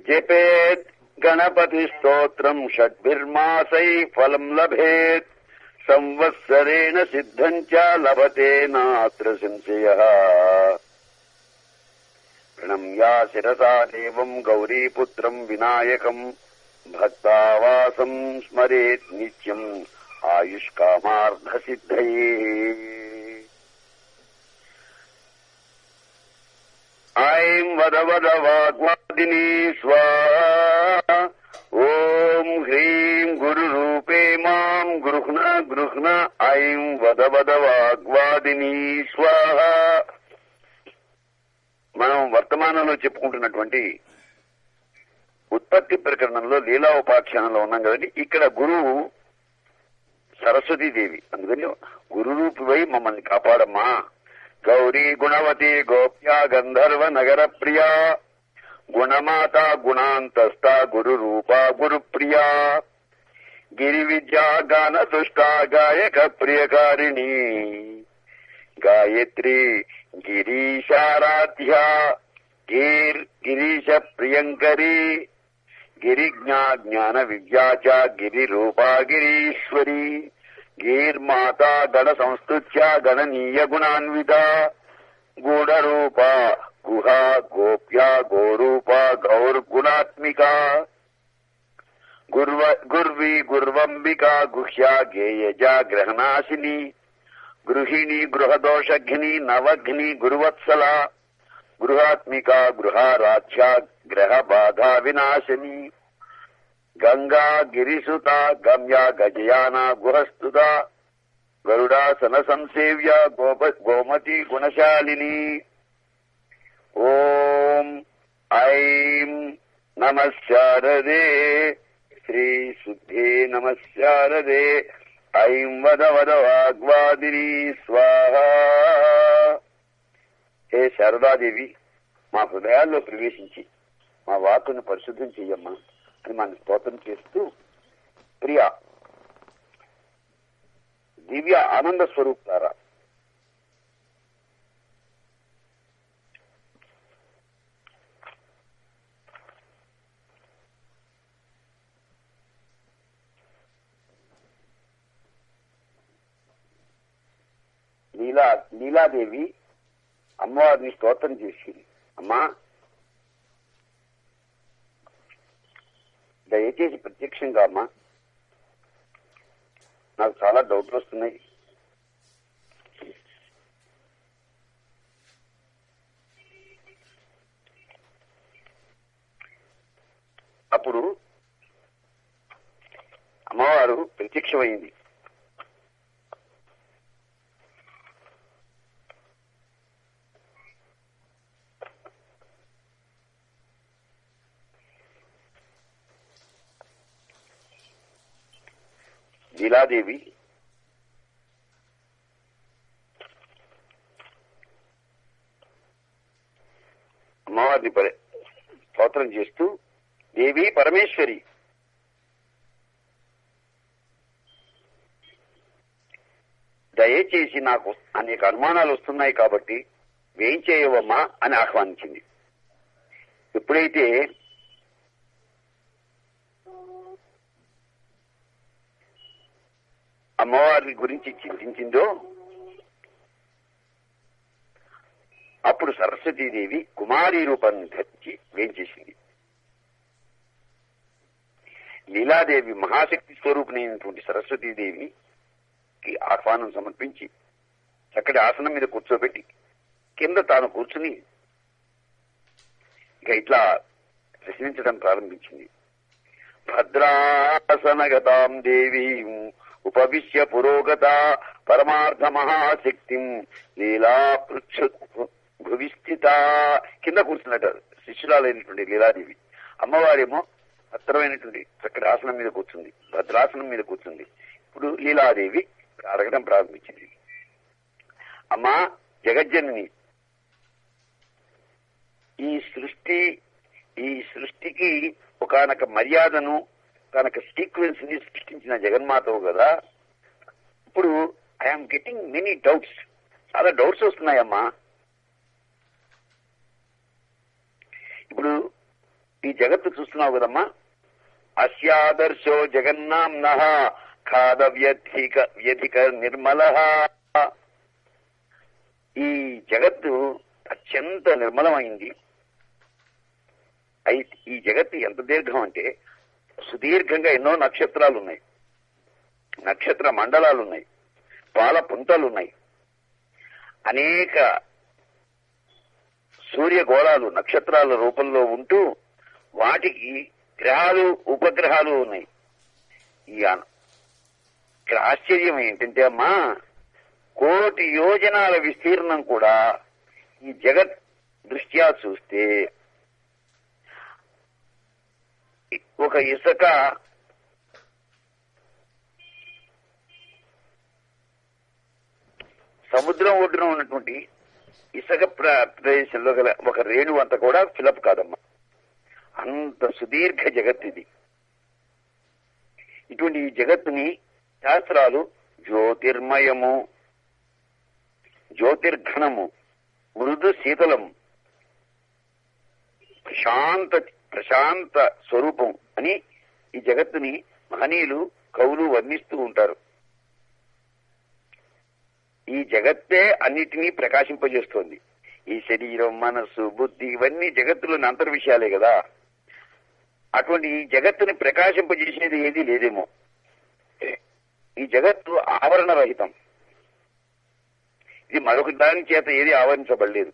జపేత్ గణపతి స్తోత్రం షడ్భిర్మాసై ఫలం లభేత్ సంవత్సరేణ సిద్ధం చ లభతే నాత్ర సంశయ ప్రణమ్యా శిరసా దేవం గౌరీపుత్రం వినాయకం భక్తావాసం స్మరేత్ నిత్యం ఆయుష్కామార్థ సిద్ధయే ఐం వద వద వాగ్వాదిని స్వాహ ఓం హ్రీం గురు రూపే మాం గృహ్ణ గృహ్ణ ఐం వద వద వాగ్వాదిని స్వాహ మనం వర్తమానంలో చెప్పుకుంటున్నటువంటి ఉత్పత్తి ప్రకరణంలో లీలా ఉపాఖ్యానంలో ఉన్నాం కదండి ఇక్కడ గురువు సరస్వతీదేవి అందుకని గురు రూపివై మమ్మల్ని కాపాడమ్మా గౌరీ గుణవతి గోప్యా గంధర్వ నగర ప్రియా గుణమాత గుణాంతస్థ గురు రూప గురు ప్రియా గిరి విద్యా గాన దుష్ట గాయక ప్రియకారిణి గాయత్రి గిరీశారాధ్య గీర్ గిరీశ ప్రియంకరి గిరిజ్ఞా జ్ఞాన విద్యా చ గిరి రూపా గిరీశ్వరి గీర్మాతా గణ సంస్తుత్య గణనీయ గుణాన్విత గూఢరూప గుహ గోప్య గోరూప గౌర్గుణాత్మిక గుర్వ గుర్వి గుర్వంబిక గుహ్య గేయజ గ్రహనాశిని గృహిణి గృహదోషఘ్ని నవఘ్ని గురువత్సల గృహాత్మిక గృహారాధ్య గ్రహ బాధా వినాశిని గంగా గిరిసుత గమ్య గజయాన గుహస్తుత గరుడాసన సంసేవ్య గోప గోమతి గుణశాలిని ఓం ఐం నమశారదే శ్రీ శుద్ధే నమశారదే ఐం వద వద వాగ్వాదిని స్వాహ హే శారదాదేవి మా హృదయాల్లో ప్రవేశించి మా వాక్కును పరిశుద్ధం చెయ్యమ్మా అని మన స్తోత్రం చేస్తూ ప్రియ దివ్య ఆనంద స్వరూపుతారా లీలా లీలాదేవి అమ్మవారిని స్తోత్రం చేసింది అమ్మా దయచేసి ప్రత్యక్షంగా అమ్మా నాకు చాలా డౌట్లు వస్తున్నాయి అప్పుడు అమ్మవారు ప్రత్యక్షమైంది లీలాదేవి అమ్మవారిని పరి- స్తోత్రం చేస్తూ దేవి పరమేశ్వరి దయచేసి నాకు అనేక అనుమానాలు వస్తున్నాయి కాబట్టి వేం చేయవమ్మా అని ఆహ్వానించింది ఎప్పుడైతే అమ్మవారి గురించి చింతించిందో అప్పుడు సరస్వతీదేవి కుమారి రూపాన్ని ధరించి వేంచేసింది లీలాదేవి మహాశక్తి స్వరూపిణైనటువంటి సరస్వతీదేవికి ఆహ్వానం సమర్పించి చక్కటి ఆసనం మీద కూర్చోబెట్టి కింద తాను కూర్చుని ఇక ఇట్లా ప్రశ్నించడం ప్రారంభించింది భద్రాసనగతాం దేవీ ఉపవిశ్య పురోగత పరమార్థ మహాశక్తిం లీలా పృచ్ఛ భువిస్థిత కింద కూర్చున్నట శిష్యురాలైనటువంటి లీలాదేవి అమ్మవారేమో భద్రమైనటువంటి చక్కటి ఆసనం మీద కూర్చుంది భద్రాసనం మీద కూర్చుంది ఇప్పుడు లీలాదేవి అడగడం ప్రారంభించింది అమ్మా జగజ్జనని ఈ సృష్టి ఈ సృష్టికి ఒకనొక మర్యాదను తనక సీక్వెన్స్ ని సృష్టించిన జగన్మాతవు కదా ఇప్పుడు ఐఎమ్ గెటింగ్ మెనీ డౌట్స్ చాలా డౌట్స్ వస్తున్నాయమ్మా ఇప్పుడు ఈ జగత్తు చూస్తున్నావు కదమ్మా అస్యాదర్శో జగన్నాంన ఖాద వ్యధిక వ్యధిక నిర్మల ఈ జగత్తు అత్యంత నిర్మలమైంది అయితే ఈ జగత్తు ఎంత దీర్ఘం అంటే సుదీర్ఘంగా ఎన్నో నక్షత్రాలు ఉన్నాయి నక్షత్ర మండలాలు ఉన్నాయి పాల పుంతలు ఉన్నాయి అనేక సూర్యగోళాలు నక్షత్రాల రూపంలో ఉంటూ వాటికి గ్రహాలు ఉపగ్రహాలు ఉన్నాయి ఈ అన- ఇక్కడ ఆశ్చర్యం ఏంటంటే అమ్మా కోటి యోజనాల విస్తీర్ణం కూడా ఈ జగత్ దృష్ట్యా చూస్తే ఒక ఇసుక సముద్రం ఒడ్డున ఉన్నటువంటి ఇసుక ప్ర- ప్రదేశంలో గల ఒక రేణు అంత కూడా ఫిలప్ కాదమ్మా అంత సుదీర్ఘ జగత్ ఇది ఇటువంటి ఈ జగత్తుని శాస్త్రాలు జ్యోతిర్మయము జ్యోతిర్ఘనము మృదు శీతలం ప్రశాంత ప్రశాంత స్వరూపం అని ఈ జగత్తుని మహనీయులు కవులు వర్ణిస్తూ ఉంటారు ఈ జగత్తే అన్నిటినీ ప్రకాశింపజేస్తోంది ఈ శరీరం మనస్సు బుద్ధి ఇవన్నీ జగత్తులోని అంతర్ విషయాలే కదా అటువంటి ఈ జగత్తుని ప్రకాశింపజేసేది ఏదీ లేదేమో ఈ జగత్తు ఆవరణ రహితం ఇది మరొక దాని చేత ఏది ఆవరించబడలేదు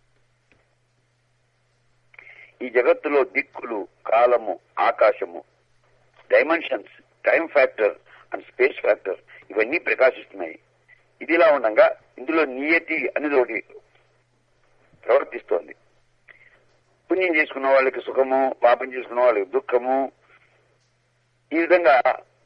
ఈ జగత్తులో దిక్కులు కాలము ఆకాశము dimensions time factor and space factor ఇవన్నీ ప్రకాశిస్తున్నాయి ఇదిలా ఉండగా ఇందులో నియతి అనేది ఒకటి ప్రవర్తిస్తోంది పుణ్యం చేసుకున్న వాళ్ళకి సుఖము పాపం చేసుకున్న వాళ్ళకి దుఃఖము ఈ విధంగా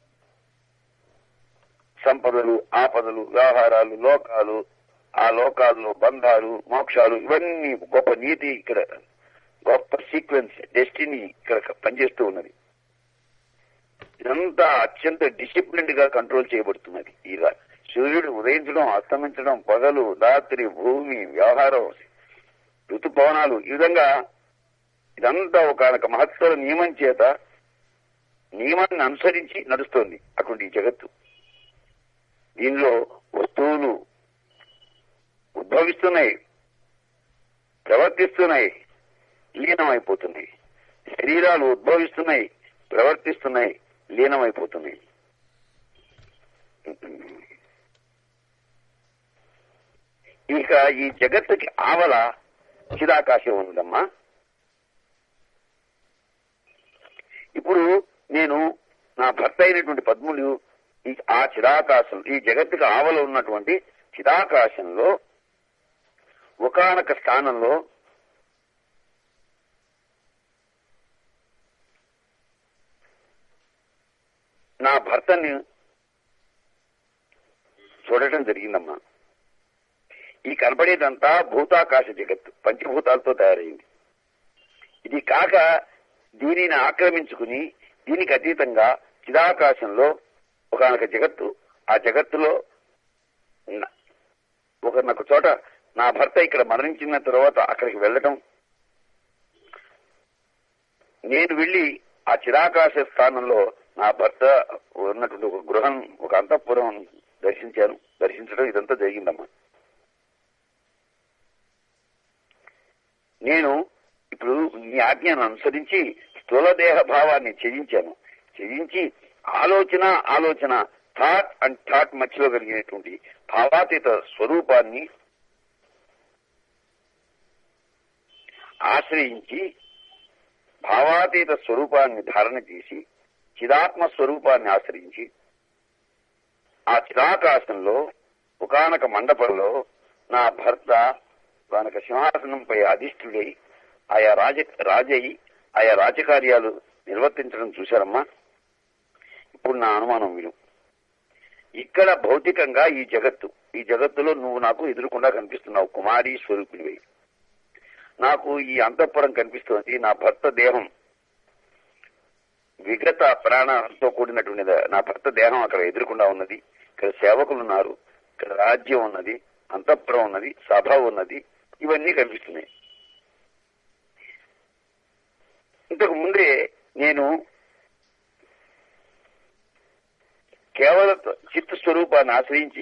సంపదలు ఆపదలు వ్యవహారాలు లోకాలు ఆ లోకాల్లో బంధాలు మోక్షాలు ఇవన్నీ గొప్ప నీతి ఇక్కడ గొప్ప సీక్వెన్స్ డెస్టినీ ఇక్కడ పనిచేస్తూ ఉన్నది ఇదంతా అత్యంత డిసిప్లిన్డ్ గా కంట్రోల్ చేయబడుతున్నది ఈ రా- సూర్యుడు ఉదయించడం అస్తమించడం పగలు రాత్రి భూమి వ్యవహారం ఋతుపవనాలు ఈ విధంగా ఇదంతా ఒక మహత్తర నియమం చేత నియమాన్ని అనుసరించి నడుస్తోంది అటువంటి ఈ జగత్తు దీనిలో వస్తువులు ఉద్భవిస్తున్నాయి ప్రవర్తిస్తున్నాయి లీనమైపోతున్నాయి శరీరాలు ఉద్భవిస్తున్నాయి ప్రవర్తిస్తున్నాయి లీనమైపోతున్నాయి ఇక ఈ జగత్తుకి ఆవల చిదాకాశం ఉందమ్మా ఇప్పుడు నేను నా భర్త అయినటువంటి పద్ములు ఈ ఆ చిదాకాశం ఈ జగత్తుకి ఆవల ఉన్నటువంటి చిదాకాశంలో ఒకానొక స్థానంలో నా భర్తని చూడటం జరిగిందమ్మా ఈ కనపడేదంతా భూతాకాశ జగత్తు పంచభూతాలతో తయారైంది ఇది కాక దీనిని ఆక్రమించుకుని దీనికి అతీతంగా చిదాకాశంలో ఒకనొక జగత్తు ఆ జగత్తులో న- ఒకనొక చోట నా భర్త ఇక్కడ మరణించిన తర్వాత అక్కడికి వెళ్ళటం నేను వెళ్లి ఆ చిరాకాశ స్థానంలో నా భర్త ఉన్నటువంటి ఒక గృహం ఒక అంతఃపురం దర్శించాను దర్శించడం ఇదంతా జరిగిందమ్మా నేను ఇప్పుడు నీ ఆజ్ఞను అనుసరించి స్థూలదేహ భావాన్ని త్యజించాను త్యజించి ఆలోచన ఆలోచన థాట్ అండ్ థాట్ మధ్యలో కలిగినటువంటి భావాతీత స్వరూపాన్ని ఆశ్రయించి భావాతీత స్వరూపాన్ని ధారణ చేసి చిదాత్మ స్వరూపాన్ని ఆశ్రయించి ఆ చిదాకాశంలో ఒకనొక మండపంలో నా భర్త ఒకనొక సింహాసనంపై అధిష్ఠుడై ఆయా రాజ రాజయి ఆయా రాజకార్యాలు నిర్వర్తించడం చూశారమ్మా ఇప్పుడు నా అనుమానం విను ఇక్కడ భౌతికంగా ఈ జగత్తు ఈ జగత్తులో నువ్వు నాకు ఎదురుకుండా కనిపిస్తున్నావు కుమారి స్వరూపిణివై నాకు ఈ అంతఃపురం కనిపిస్తుంది నా భర్త దేహం విగత ప్రాణంతో కూడినటువంటి నా భర్త దేహం అక్కడ ఎదురుకుండా ఉన్నది ఇక్కడ సేవకులు ఉన్నారు ఇక్కడ రాజ్యం ఉన్నది అంతఃపురం ఉన్నది సభ ఉన్నది ఇవన్నీ కనిపిస్తున్నాయి ఇంతకు ముందే నేను కేవల చిత్త స్వరూపాన్ని ఆశ్రయించి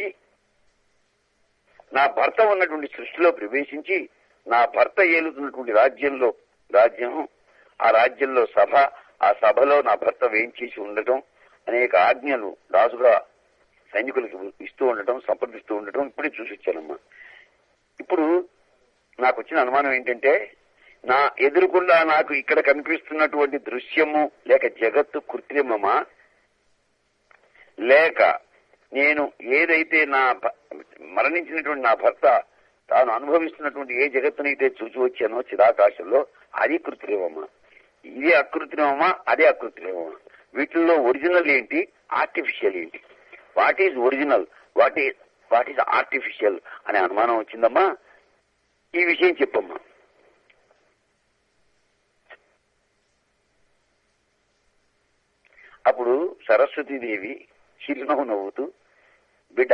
నా భర్త ఉన్నటువంటి సృష్టిలో ప్రవేశించి నా భర్త ఏలుతున్నటువంటి రాజ్యంలో రాజ్యం ఆ రాజ్యంలో సభ ఆ సభలో నా భర్త వేయించేసి ఉండటం అనేక ఆజ్ఞలు రాజుగా సైనికులకు ఇస్తూ ఉండటం సంప్రదిస్తూ ఉండటం ఇప్పుడే చూసి వచ్చానమ్మా ఇప్పుడు నాకు వచ్చిన అనుమానం ఏంటంటే నా ఎదురుకుండా నాకు ఇక్కడ కనిపిస్తున్నటువంటి దృశ్యము లేక జగత్తు కృత్రిమమా లేక నేను ఏదైతే నా భ- మరణించినటువంటి నా భర్త తాను అనుభవిస్తున్నటువంటి ఏ జగత్తునైతే చూసి వచ్చానో చిరాకాశంలో అది కృత్రిమమా ఇది అకృత్రిమమా అదే అకృత్రిమమా వీటిల్లో ఒరిజినల్ ఏంటి ఆర్టిఫిషియల్ ఏంటి what is original what is what is artificial అనే అనుమానం వచ్చిందమ్మా ఈ విషయం చెప్పమ్మా అప్పుడు సరస్వతీదేవి చిరునవ్వు నవ్వుతూ బిడ్డ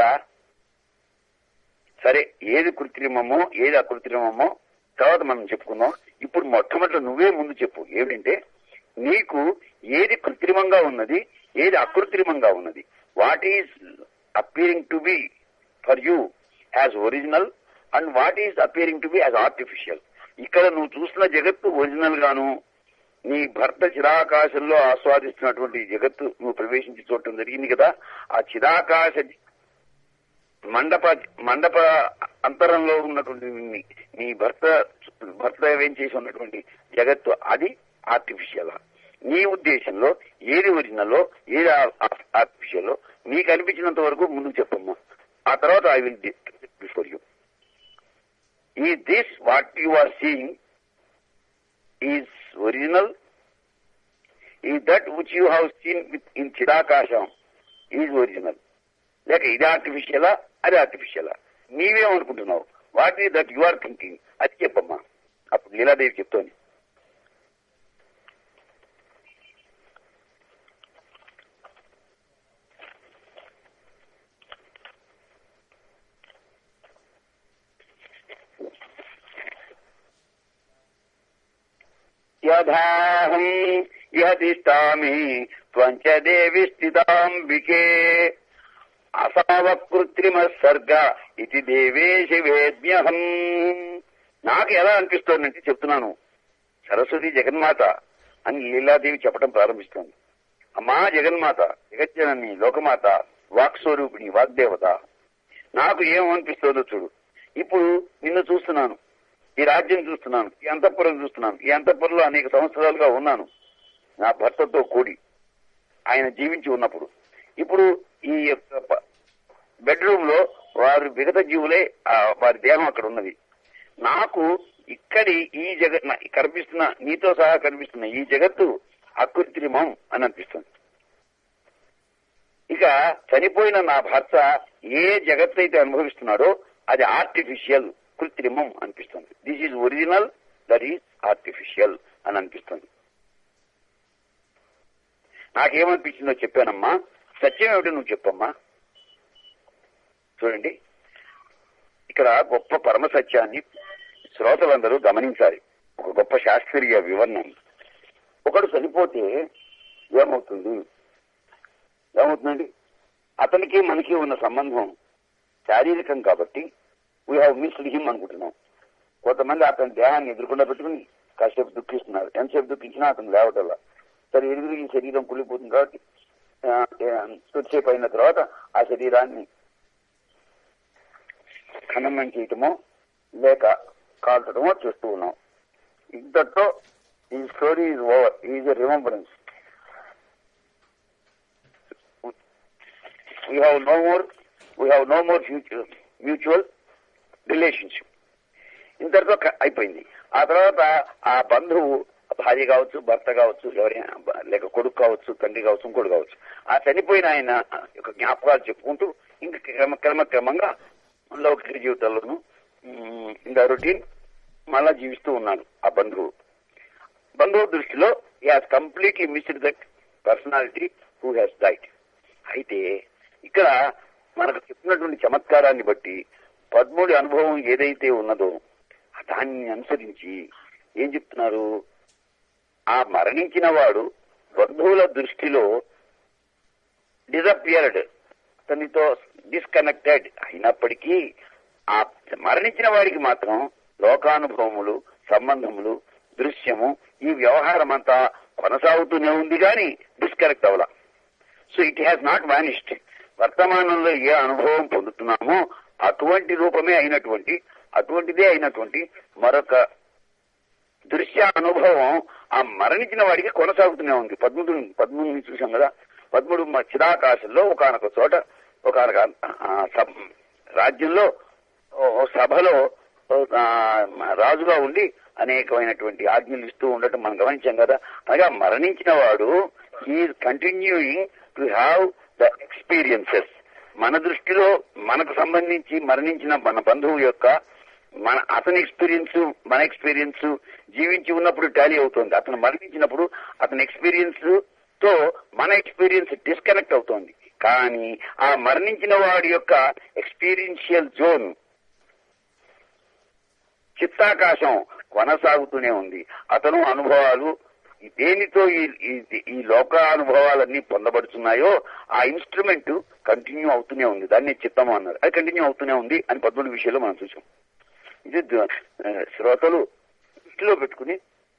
సరే ఏది కృత్రిమమో ఏది అకృత్రిమమో తర్వాత మనం చెప్పుకుందాం ఇప్పుడు మొట్టమొదటి నువ్వే ముందు చెప్పు ఏమిటంటే నీకు ఏది కృత్రిమంగా ఉన్నది ఏది అకృత్రిమంగా ఉన్నది what is appearing to be for you as original and what is appearing to be as artificial ఇక్కడ నువ్వు చూసిన జగత్తు ఒరిజినల్ గాను నీ భర్త చిరాకాశంలో ఆస్వాదిస్తున్నటువంటి జగత్తు నువ్వు ప్రవేశించి చూడటం జరిగింది కదా ఆ చిరాకాశ మండప మండప అంతరంలో ఉన్నటువంటి నీ- నీ భర్త భర్త ఏం చేసి ఉన్నటువంటి జగత్తు అది ఆర్టిఫిషియల్ నీ ఉద్దేశంలో ఏది ఒరిజినల్లో ఏది ఆర్టిఫిషియల్ నీకు అనిపించినంత వరకు ముందుకు చెప్పమ్మా ఆ తర్వాత ఐ విల్ బిఫోర్ యూ ఈ this what you are seeing is original is that which you have seen with in చిరాకాశం is original లేక ఇది ఆర్టిఫిషియలా అది ఆర్టిఫిషియలా నీవేమనుకుంటున్నావు what is that you are thinking అది చెప్పమ్మా అప్పుడు లీలాదేవి చెప్తోంది యథాహం యతిష్టామి త్వంచదేవి స్థితాంబికే అసావకృత్రిమ సర్గ ఇది దేవేశ వేద్మ్యహం నాకు ఎలా అనిపిస్తోందంటే చెప్తున్నాను సరస్వతి జగన్మాత అని లీలాదేవి చెప్పడం ప్రారంభిస్తోంది అమ్మా జగన్మాత జగజ్జనని లోకమాత వాక్స్వరూపిణి వాగ్దేవత నాకు ఏమనిపిస్తుందో చూడు ఇప్పుడు నిన్ను చూస్తున్నాను ఈ రాజ్యం చూస్తున్నాను ఈ అంతఃపురం చూస్తున్నాను ఈ అంతఃపురంలో అనేక సంవత్సరాలుగా ఉన్నాను నా భర్తతో కూడి ఆయన జీవించి ఉన్నప్పుడు ఇప్పుడు ఈ యొక్క బెడ్రూమ్ లో వారి విగత జీవులే ఆ వారి దేహం అక్కడ ఉన్నది నాకు ఇక్కడి ఈ జగత్ నా- కనిపిస్తున్న నీతో సహా కనిపిస్తున్న ఈ జగత్తు అకృత్రిమం అని అనిపిస్తుంది ఇక చనిపోయిన నా భర్త ఏ జగత్ అయితే అనుభవిస్తున్నాడో అది ఆర్టిఫిషియల్ కృత్రిమం అనిపిస్తుంది this is original that is artificial అని అనిపిస్తుంది నాకేమనిపించిందో చెప్పానమ్మా సత్యం ఏమిటో నువ్వు చెప్పమ్మా చూడండి ఇక్కడ గొప్ప పరమ సత్యాన్ని శ్రోతలందరూ గమనించాలి ఒక గొప్ప శాస్త్రీయ వివరణం ఒకడు చనిపోతే ఏమవుతుంది ఏమవుతుందండి అతనికి మనకి ఉన్న సంబంధం శారీరకం కాబట్టి వీ హ్యావ్ మిస్డ్ హిమ్ అనుకుంటున్నాం కొంతమంది అతని దేహాన్ని ఎదుర్కొండా పెట్టుకుని కాసేపు దుఃఖిస్తున్నారు ఎంతసేపు దుఃఖించినా అతను లేవటల్లా సరే ఎదురు ఈ శరీరం కుళ్ళిపోతుంది కాబట్టి ఆ, ఆ, కొద్దిసేపు అయిన తర్వాత ఆ శరీరాన్ని ఖననం చేయటమో లేక కాల్చడమో చేస్తూ ఉన్నాం ఇంతతో ఈ story is over is remembrance we have no more we have no more future mutual relationship ఇంతటితో క- అయిపోయింది ఆ తర్వాత ఆ బంధువు భార్య కావచ్చు భర్త కావచ్చు ఎవరైనా బ- లేక కొడుకు కావచ్చు తండ్రి కావచ్చు ఇంకోటి కావచ్చు ఆ చనిపోయిన ఆయన యొక్క జ్ఞాపకాలు చెప్పుకుంటూ ఇంకా క్రమ క్రమక్రమంగా లౌకిక జీవితంలోనూ ఉమ్, ఇంకా రొటీన్ మళ్ళా జీవిస్తూ ఉన్నాడు ఆ బంధువు బంధువు దృష్టిలో he has completely missed that personality who has died అయితే ఇక్కడ మనకు చెప్పినటువంటి చమత్కారాన్ని బట్టి పద్ముడి అనుభవం ఏదైతే ఉన్నదో దాన్ని అనుసరించి ఏం చెప్తున్నారు ఆ మరణించిన వాడు బంధువుల దృష్టిలో డిజపియర్డ్ అతనితో డిస్కనెక్టెడ్ అయినప్పటికీ ఆ మరణించిన వాడికి మాత్రం లోకానుభవములు సంబంధములు దృశ్యము ఈ వ్యవహారం అంతా కొనసాగుతూనే ఉంది కానీ డిస్కనెక్ట్ అవ్వాల so it has not vanished వర్తమానంలో ఏ అనుభవం పొందుతున్నామో అటువంటి రూపమే అయినటువంటి అటువంటిదే అయినటువంటి మరొక దృశ్య అనుభవం ఆ మరణించిన వాడికి కొనసాగుతూనే ఉంది పద్ముడు పద్ముడిని చూసాం కదా పద్ముడు మా చిరాకాశంలో ఒకనొక చోట ఒకనొక రాజ్యంలో ఓ సభలో ఆ, రాజుగా ఉండి అనేకమైనటువంటి ఆజ్ఞలు ఇస్తూ ఉండటం మనం గమనించాం కదా అనగా మరణించిన వాడు is continuing to have the experiences మన దృష్టిలో మనకు సంబంధించి మరణించిన మన బంధువు యొక్క మన అతని ఎక్స్పీరియన్స్ మన ఎక్స్పీరియన్స్ జీవించి ఉన్నప్పుడు టాలీ అవుతుంది అతను మరణించినప్పుడు అతని ఎక్స్పీరియన్స్ తో మన ఎక్స్పీరియన్స్ డిస్కనెక్ట్ అవుతోంది కానీ ఆ మరణించిన వాడి యొక్క ఎక్స్పీరియన్షియల్ జోన్ చిత్తాకాశం కొనసాగుతూనే ఉంది అతను అనుభవాలు దేనితో ఈ ఈ- ఈ లోక అనుభవాలన్నీ పొందబడుతున్నాయో ఆ ఇన్స్ట్రుమెంట్ కంటిన్యూ అవుతూనే ఉంది దాన్ని చిత్తము అన్నారు అది కంటిన్యూ అవుతూనే ఉంది అని పద్మూడు విషయంలో మనం చూసాం ఇది ద- ఆ, శ్రోతలు దృష్టిలో పెట్టుకుని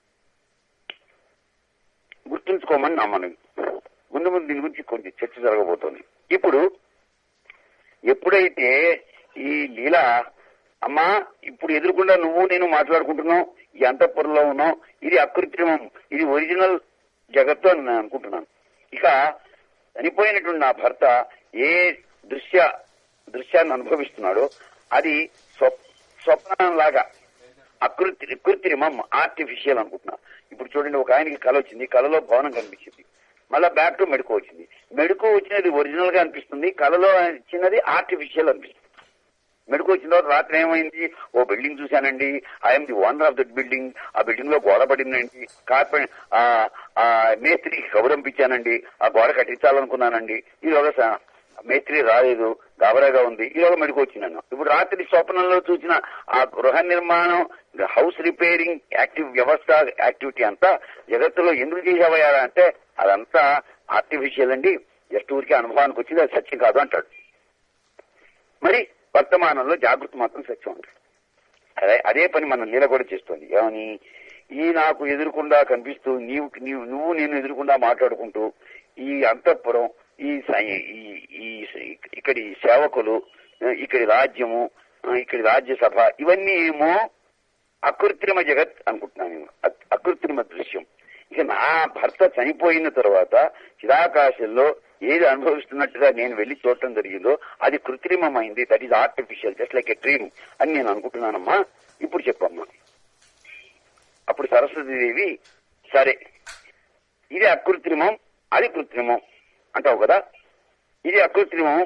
గుర్తుంచుకోమని నా మనవి ముందు ముందు దీని గురించి కొంచెం చర్చ జరగబోతోంది ఇప్పుడు ఎప్పుడైతే ఈ లీల అమ్మా ఇప్పుడు ఎదురుకుండా నువ్వు నేను మాట్లాడుకుంటున్నావు ఈ అంతఃపురంలో ఉన్నావు ఇది అకృత్రిమం ఇది ఒరిజినల్ జగత్తు అని నేను అనుకుంటున్నాను ఇక చనిపోయినటువంటి నా భర్త ఏ దృశ్య దృశ్యాన్ని అనుభవిస్తున్నాడో అది స్వప్ స్వప్నంలాగా అకృత్రి కృత్రిమం ఆర్టిఫిషియల్ అనుకుంటున్నా ఇప్పుడు చూడండి ఒక ఆయనకి కళ వచ్చింది కళలో భవనం కనిపించింది మళ్ళా బ్యాక్ టు మెడుకో వచ్చింది మెడుకో వచ్చినది ఒరిజినల్ గా అనిపిస్తుంది కళలో వచ్చినది ఆర్టిఫిషియల్ అనిపిస్తుంది మెడుకు వచ్చిన తర్వాత రాత్రి ఏమైంది ఓ బిల్డింగ్ చూశానండి I'm the owner of that building ఆ బిల్డింగ్ లో గోడ పడిందండి కార్పెంట్ ఆ మేస్త్రికి కబురంపించానండి ఆ గోడ కట్టించాలనుకున్నానండి ఈలోగా స- మేస్త్రి రాలేదు గాబరాగా ఉంది ఈలోగా మెడుకు వచ్చినాను ఇప్పుడు రాత్రి స్వప్నంలో చూసిన ఆ గృహ నిర్మాణం హౌస్ రిపేరింగ్ యాక్టివ్ వ్యవస్థ యాక్టివిటీ అంతా జగత్తులో ఎందుకు చేసేవయ్యా అంటే అదంతా ఆర్టిఫిషియల్ అండి జస్ట్ ఊరికి అనుభవానికి వచ్చింది అది సత్యం కాదు అంటాడు మరి వర్తమానంలో జాగృతి మాత్రం సత్యం అంటాడు అదే అదే పని మన నీల కూడా చేస్తుంది ఏమని ఈ నాకు ఎదురుకుండా కనిపిస్తూ నీవు నీవు నువ్వు నేను ఎదురుకుండా మాట్లాడుకుంటూ ఈ అంతఃపురం ఈ స- ఈ- ఈ ఇక్కడి సేవకులు ఇక్కడి రాజ్యము ఇక్కడి రాజ్యసభ ఇవన్నీ ఏమో అకృత్రిమ జగత్ అనుకుంటున్నాను నేను అక్- అకృత్రిమ దృశ్యం ఇక నా భర్త చనిపోయిన తర్వాత చిరాకాశంలో ఏది అనుభవిస్తున్నట్టుగా నేను వెళ్లి చూడటం జరిగిందో అది కృత్రిమమైంది that is artificial just like a dream అని నేను అనుకుంటున్నానమ్మా ఇప్పుడు చెప్పమ్మా అప్పుడు సరస్వతీదేవి సరే ఇది అకృత్రిమం అది కృత్రిమం అంటావు కదా ఇది అకృత్రిమం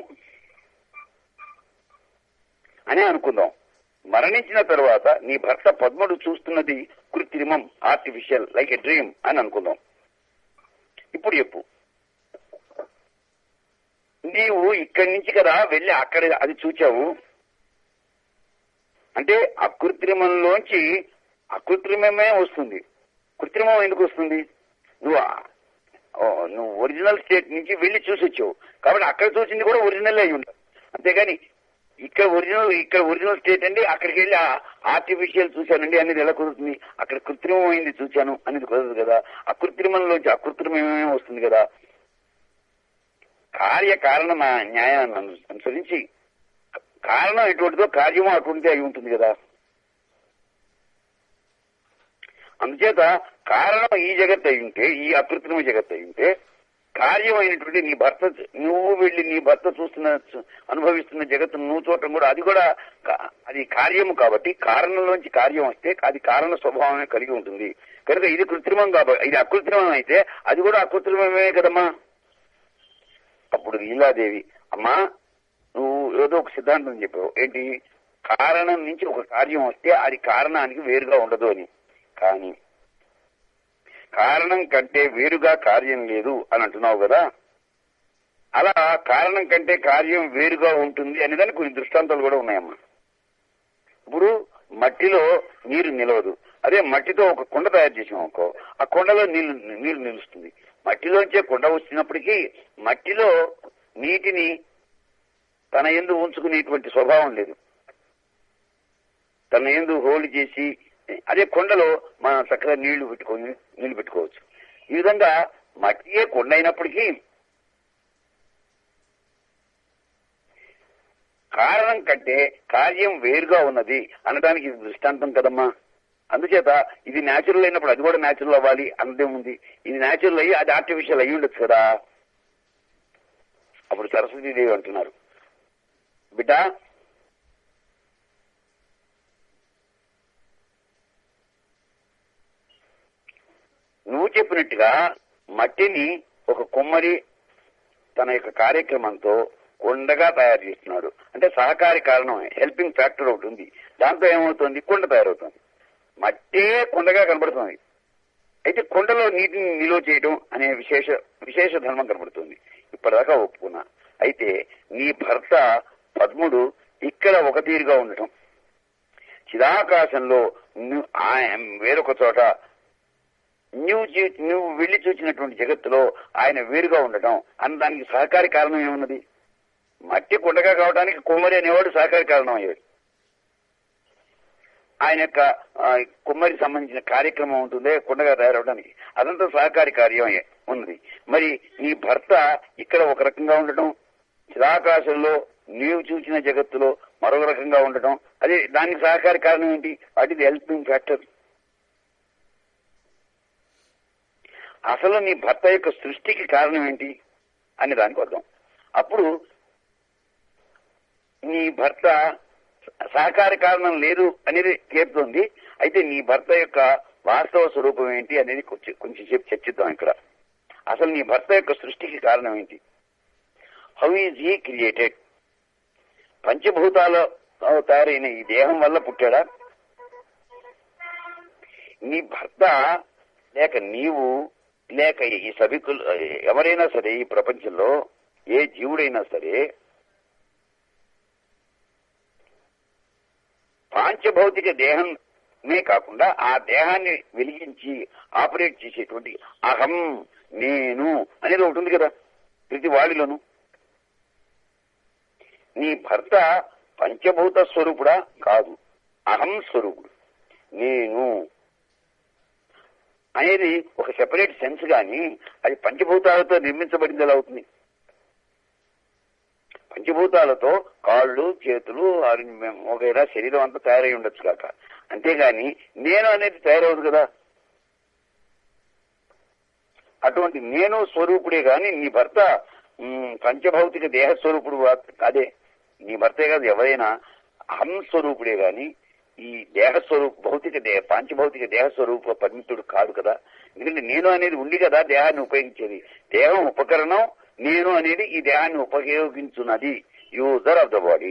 అని అనుకుందాం మరణించిన తర్వాత నీ భర్త పద్ముడు చూస్తున్నది కృత్రిమం ఆర్టిఫిషియల్ లైక్ ఎ డ్రీమ్ అని అనుకుందాం ఇప్పుడు చెప్పు నీవు ఇక్కడి నుంచి కదా వెళ్ళి అక్కడ అది చూచావు అంటే అకృత్రిమంలోంచి అకృత్రిమమే వస్తుంది కృత్రిమం ఎందుకు వస్తుంది నువ్వు ఆ- ఓ, నువ్వు ఒరిజినల్ స్టేట్ నుంచి వెళ్ళి చూసి వచ్చావు కాబట్టి అక్కడ చూసింది కూడా ఒరిజినల్ అయి ఉంటుంది అంతేగాని ఇక్కడ ఒరిజినల్ ఇక్కడ ఒరిజినల్ స్టేట్ అండి అక్కడికి వెళ్ళి ఆర్టిఫిషియల్ చూశానండి అనేది ఎలా కుదురుతుంది అక్కడ కృత్రిమమైంది చూశాను అనేది కుదరదు కదా అకృత్రిమంలోంచి అకృత్రిమమే వస్తుంది కదా కార్య కారణ న్యాయాన్ని అను- అనుసరించి కారణం ఎటువంటిదో కార్యము అటువంటిదే అయి ఉంటుంది కదా అందుచేత కారణం ఈ జగత్ అయి ఉంటే ఈ అకృత్రిమ జగత్ అయి ఉంటే కార్యమైనటువంటి నీ భర్త నువ్వు వెళ్ళి నీ భర్త చూస్తున్న అనుభవిస్తున్న జగత్తు నువ్వు చూడటం కూడా అది కూడా కా- అది కార్యము కాబట్టి కారణంలోంచి కార్యం వస్తే అది కారణ స్వభావమే కలిగి ఉంటుంది కనుక ఇది కృత్రిమం కాబట్టి ఇది అకృత్రిమం అయితే అది కూడా అకృత్రిమమే కదమ్మా అప్పుడు లీలాదేవి అమ్మా నువ్వు ఏదో ఒక సిద్ధాంతం చెప్పావు ఏంటి కారణం నుంచి ఒక కార్యం వస్తే అది కారణానికి వేరుగా ఉండదు అని కానీ కారణం కంటే వేరుగా కార్యం లేదు అని అంటున్నావు కదా అలా కారణం కంటే కార్యం వేరుగా ఉంటుంది అనేదానికి కొన్ని దృష్టాంతాలు కూడా ఉన్నాయమ్మా ఇప్పుడు మట్టిలో నీరు నిలవదు అదే మట్టితో ఒక కుండ తయారు చేసాం అనుకో ఆ కుండలో నీళ్లు నీళ్లు నిలుస్తుంది మట్టిలోంచే కుండ వచ్చినప్పటికీ మట్టిలో నీటిని తన ఎందు ఉంచుకునేటువంటి స్వభావం లేదు తన ఎందు హోలు చేసి అదే కొండలో మనం చక్కగా నీళ్లు పెట్టుకొని నీళ్లు పెట్టుకోవచ్చు ఈ విధంగా మట్టియే కొండ అయినప్పటికీ కారణం కంటే కార్యం వేరుగా ఉన్నది అనడానికి ఇది దృష్టాంతం కదమ్మా అందుచేత ఇది న్యాచురల్ అయినప్పుడు అది కూడా న్యాచురల్ అవ్వాలి అన్నదేముంది ఇది న్యాచురల్ అయ్యి అది ఆర్టిఫిషియల్ అయ్యి ఉండొచ్చు కదా అప్పుడు సరస్వతీదేవి అంటున్నారు బిడ్డ నువ్వు చెప్పినట్టుగా మట్టిని ఒక కుమ్మరి తన యొక్క కార్యక్రమంతో కొండగా తయారు చేస్తున్నాడు అంటే సహకారి కారణం హెల్పింగ్ ఫ్యాక్టర్ ఒకటి ఉంది దాంతో ఏమవుతుంది కొండ తయారవుతుంది మట్టే కొండగా కనబడుతుంది అయితే కొండలో నీటిని నిలువ చేయడం అనే విశేష విశేష ధర్మం కనబడుతుంది ఇప్పటిదాకా ఒప్పుకున్నా అయితే నీ భర్త పద్ముడు ఇక్కడ ఒక తీరుగా ఉండటం చిదాకాశంలో ను- ఆయన వేరొక చోట నువ్వు చూ- నువ్వు వెళ్లి చూసినటువంటి జగత్తులో ఆయన వేరుగా ఉండటం అన్న దానికి సహకారి కారణం ఏమున్నది మట్టి కుండగా కావడానికి కుమ్మరి అనేవాడు సహకారి కారణం అయ్యాడు ఆయన యొక్క ఆ, కుమ్మరికి సంబంధించిన కార్యక్రమం ఉంటుంది కుండగా తయారవడానికి అదంతా సహకారి కార్యం అయ్యే- ఉన్నది మరి నీ భర్త ఇక్కడ ఒక రకంగా ఉండటం చిరాకాశంలో నీవు చూసిన జగత్తులో మరొక రకంగా ఉండటం అదే దానికి సహకారి కారణం ఏంటి వాట్ ఇది హెల్పింగ్ ఫ్యాక్టర్ అసలు నీ భర్త యొక్క సృష్టికి కారణం ఏంటి అని దానికి వద్దాం అప్పుడు నీ భర్త సహకార కారణం లేదు అనేది తీరుతోంది అయితే నీ భర్త యొక్క వాస్తవ స్వరూపం ఏంటి అనేది కొంచెం కొంచెం సేపు చర్చిద్దాం ఇక్కడ అసలు నీ భర్త యొక్క సృష్టికి కారణం ఏంటి హౌ ఈజ్ హీ క్రియేటెడ్ పంచభూతాల తయారైన ఈ దేహం వల్ల పుట్టాడా నీ భర్త లేక నీవు లేక ఈ సభికులు ఎవరైనా సరే ఈ ప్రపంచంలో ఏ జీవుడైనా సరే పాంచభౌతిక దేహమే కాకుండా ఆ దేహాన్ని వెలిగించి ఆపరేట్ చేసేటువంటి అహం నేను అనేది ఒకటి ఉంది కదా ప్రతి వాడిలోను నీ భర్త పంచభూత స్వరూపుడా కాదు అహం స్వరూపుడు నేను అనేది ఒక సెపరేట్ సెన్స్ గాని అది పంచభూతాలతో నిర్మించబడింది ఎలా అవుతుంది పంచభూతాలతో కాళ్ళు చేతులు వగైరా శరీరం అంతా తయారై ఉండొచ్చు కాక అంతేగాని నేను అనేది తయారవదు కదా అటువంటి నేను స్వరూపుడే గాని నీ భర్త మ్, పంచభౌతిక దేహ స్వరూపుడు వా- అదే నీ భర్తే కాదు ఎవరైనా అహం స్వరూపుడే గాని ఈ దేహ స్వరూప భౌతిక దేహ పాంచభౌతిక దేహ స్వరూప పరిమితుడు కాదు కదా ఎందుకంటే నేను అనేది ఉంది కదా దేహాన్ని ఉపయోగించేది దేహం ఉపకరణం నేను అనేది ఈ దేహాన్ని ఉపయోగించున్నది యూజర్ ఆఫ్ ద బాడీ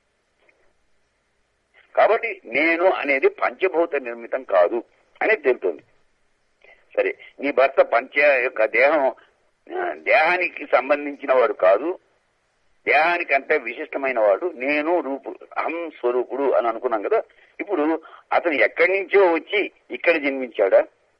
కాబట్టి నేను అనేది పంచభూత నిర్మితం కాదు అనేది తెలుస్తుంది సరే నీ భర్త పంచ యొక్క దేహం ఆ, దేహానికి సంబంధించిన వాడు కాదు దేహానికంటే విశిష్టమైన వాడు నేను రూపు అహం స్వరూపుడు అని అనుకున్నాం కదా ఇప్పుడు అతను ఎక్కడి నుంచో వచ్చి ఇక్కడ జన్మించాడా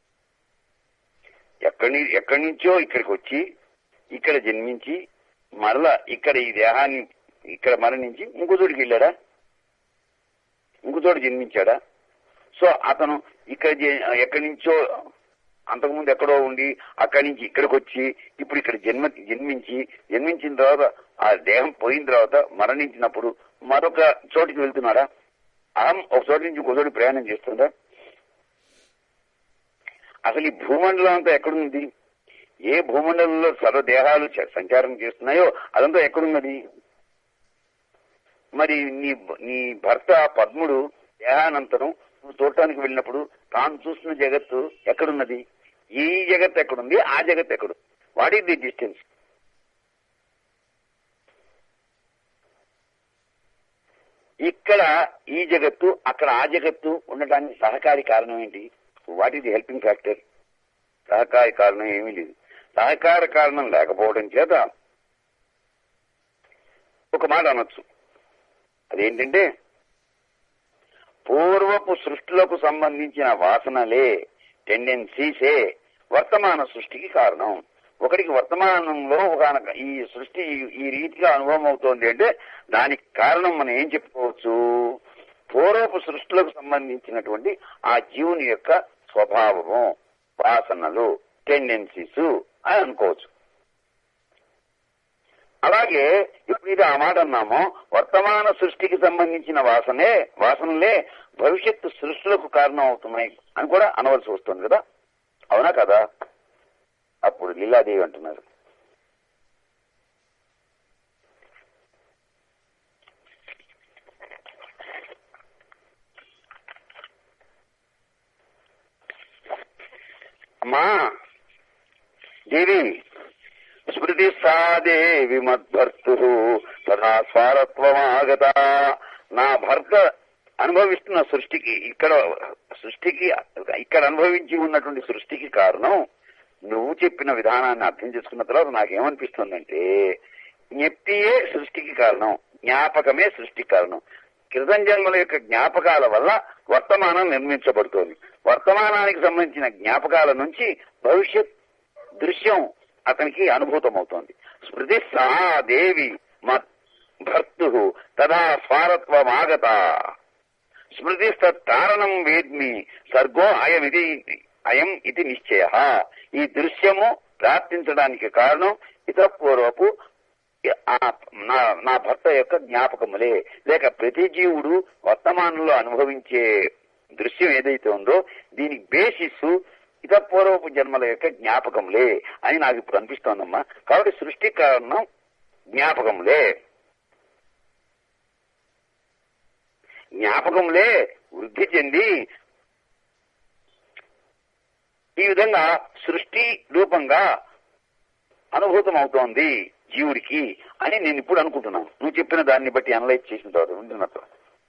ఎక్కడి ని- ఎక్కడి నుంచో ఇక్కడికి వచ్చి ఇక్కడ జన్మించి మరలా ఇక్కడ ఈ దేహాన్ని ఇక్కడ మరణించి ఇంకో చోటికి వెళ్ళాడా ఇంకో చోట జన్మించాడా సో అతను ఇక్కడ జ- ఎక్కడి నుంచో అంతకుముందు ఎక్కడో ఉండి అక్కడి నుంచి ఇక్కడికి వచ్చి ఇప్పుడు ఇక్కడ జన్మ జన్మించి జన్మించిన తర్వాత ఆ దేహం పోయిన తర్వాత మరణించినప్పుడు మరొక చోటికి వెళ్తున్నాడా అహం ఒక చోటి నుంచి ఇంకో చోటి ప్రయాణం చేస్తుందా అసలు ఈ భూమండలం అంతా ఎక్కడుంది ఏ భూమండలంలో సర్వ దేహాలు చ- సంచారం చేస్తున్నాయో అదంతా ఎక్కడున్నది మరి నీ నీ భర్త పద్ముడు దేహానంతరం నువ్వు చూడటానికి వెళ్ళినప్పుడు తాను చూస్తున్న జగత్తు ఎక్కడున్నది ఈ జగత్ ఎక్కడుంది ఆ జగత్ ఎక్కడు వాట్ ఈస్ ది డిస్టెన్స్ ఇక్కడ ఈ జగత్తు అక్కడ ఆ జగత్తు ఉండటానికి సహకారి కారణం ఏంటి what is the helping factor సహకారి కారణం ఏమీ లేదు సహకార కారణం లేకపోవడం చేత ఒక మాట అనొచ్చు అదేంటంటే పూర్వపు సృష్టిలకు సంబంధించిన వాసనలే టెండెన్సీసే వర్తమాన సృష్టికి కారణం ఒకటికి వర్తమానంలో ఒక ఈ సృష్టి ఈ- ఈ రీతిగా అనుభవం అవుతోంది అంటే దానికి కారణం మనం ఏం చెప్పుకోవచ్చు పూర్వపు సృష్టిలకు సంబంధించినటువంటి ఆ జీవుని యొక్క స్వభావము వాసనలు టెండెన్సీస్ అని అనుకోవచ్చు అలాగే ఇప్పుడు ఇది ఆ మాట అన్నాము వర్తమాన సృష్టికి సంబంధించిన వాసనే వాసనలే భవిష్యత్తు సృష్టిలకు కారణం అవుతున్నాయి అని కూడా అనవలసి వస్తుంది కదా అవునా కదా అప్పుడు లీలాదేవి అంటున్నారు అమ్మా దేవి స్మృతి సా దేవి మద్భర్తు తథా స్వారత్వమాగత నా భర్త అనుభవిస్తున్న సృష్టికి ఇక్కడ సృష్టికి ఇక్కడ అనుభవించి ఉన్నటువంటి సృష్టికి కారణం నువ్వు చెప్పిన విధానాన్ని అర్థం చేసుకున్న తర్వాత నాకేమనిపిస్తుందంటే జ్ఞప్తియే సృష్టికి కారణం జ్ఞాపకమే సృష్టికి కారణం కృతం జన్మల యొక్క జ్ఞాపకాల వల్ల వర్తమానం నిర్మించబడుతోంది వర్తమానానికి సంబంధించిన జ్ఞాపకాల నుంచి భవిష్యత్ దృశ్యం అతనికి అనుభూతమవుతోంది స్మృతి సా దేవి మత్ భర్తు తదా స్వారత్వమాగత స్మృతిస్తారణం వేద్మి సర్గో అయమిది అయం ఇది నిశ్చయ ఈ దృశ్యము ప్రార్థించడానికి కారణం ఇతర పూర్వపు ఆ నా నా భర్త యొక్క జ్ఞాపకములే లేక ప్రతి జీవుడు వర్తమానంలో అనుభవించే దృశ్యం ఏదైతే ఉందో దీనికి బేసిస్ ఇతర పూర్వపు జన్మల యొక్క జ్ఞాపకములే అని నాకు ఇప్పుడు అనిపిస్తోందమ్మా కాబట్టి సృష్టి కారణం జ్ఞాపకములే జ్ఞాపకములే వృద్ధి చెంది ఈ విధంగా సృష్టి రూపంగా అనుభూతం అవుతోంది జీవుడికి అని నేను ఇప్పుడు అనుకుంటున్నాను నువ్వు చెప్పిన దాన్ని బట్టి అనలైజ్ చేసిన తర్వాత ఉంటున్న తర్వాత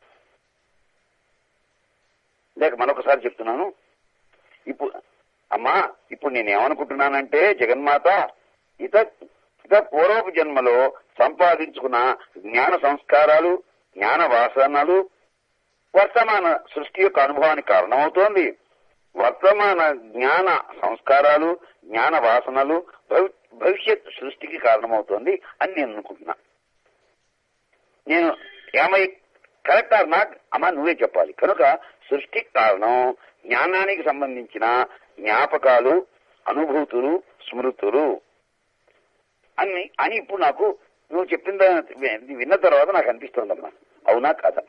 లేక మరొకసారి చెప్తున్నాను ఇప్పుడు అమ్మా ఇప్పుడు నేను ఏమనుకుంటున్నానంటే జగన్మాత ఇత ఇత పూర్వపు జన్మలో సంపాదించుకున్న జ్ఞాన సంస్కారాలు జ్ఞాన వాసనలు వర్తమాన సృష్టి యొక్క అనుభవానికి కారణమవుతోంది వర్తమాన జ్ఞాన సంస్కారాలు జ్ఞాన వాసనలు భవి- భవిష్యత్ సృష్టికి కారణమవుతోంది అని నేను అనుకుంటున్నా నేను ఏమై కరెక్ట్ ఆర్ నాట్ అమ్మా నువ్వే చెప్పాలి కనుక సృష్టికి కారణం జ్ఞానానికి సంబంధించిన జ్ఞాపకాలు అనుభూతులు స్మృతులు అని అని ఇప్పుడు నాకు నువ్వు చెప్పిన దా- విన్న తర్వాత నాకు అనిపిస్తోందమ్మా అవునా కాదా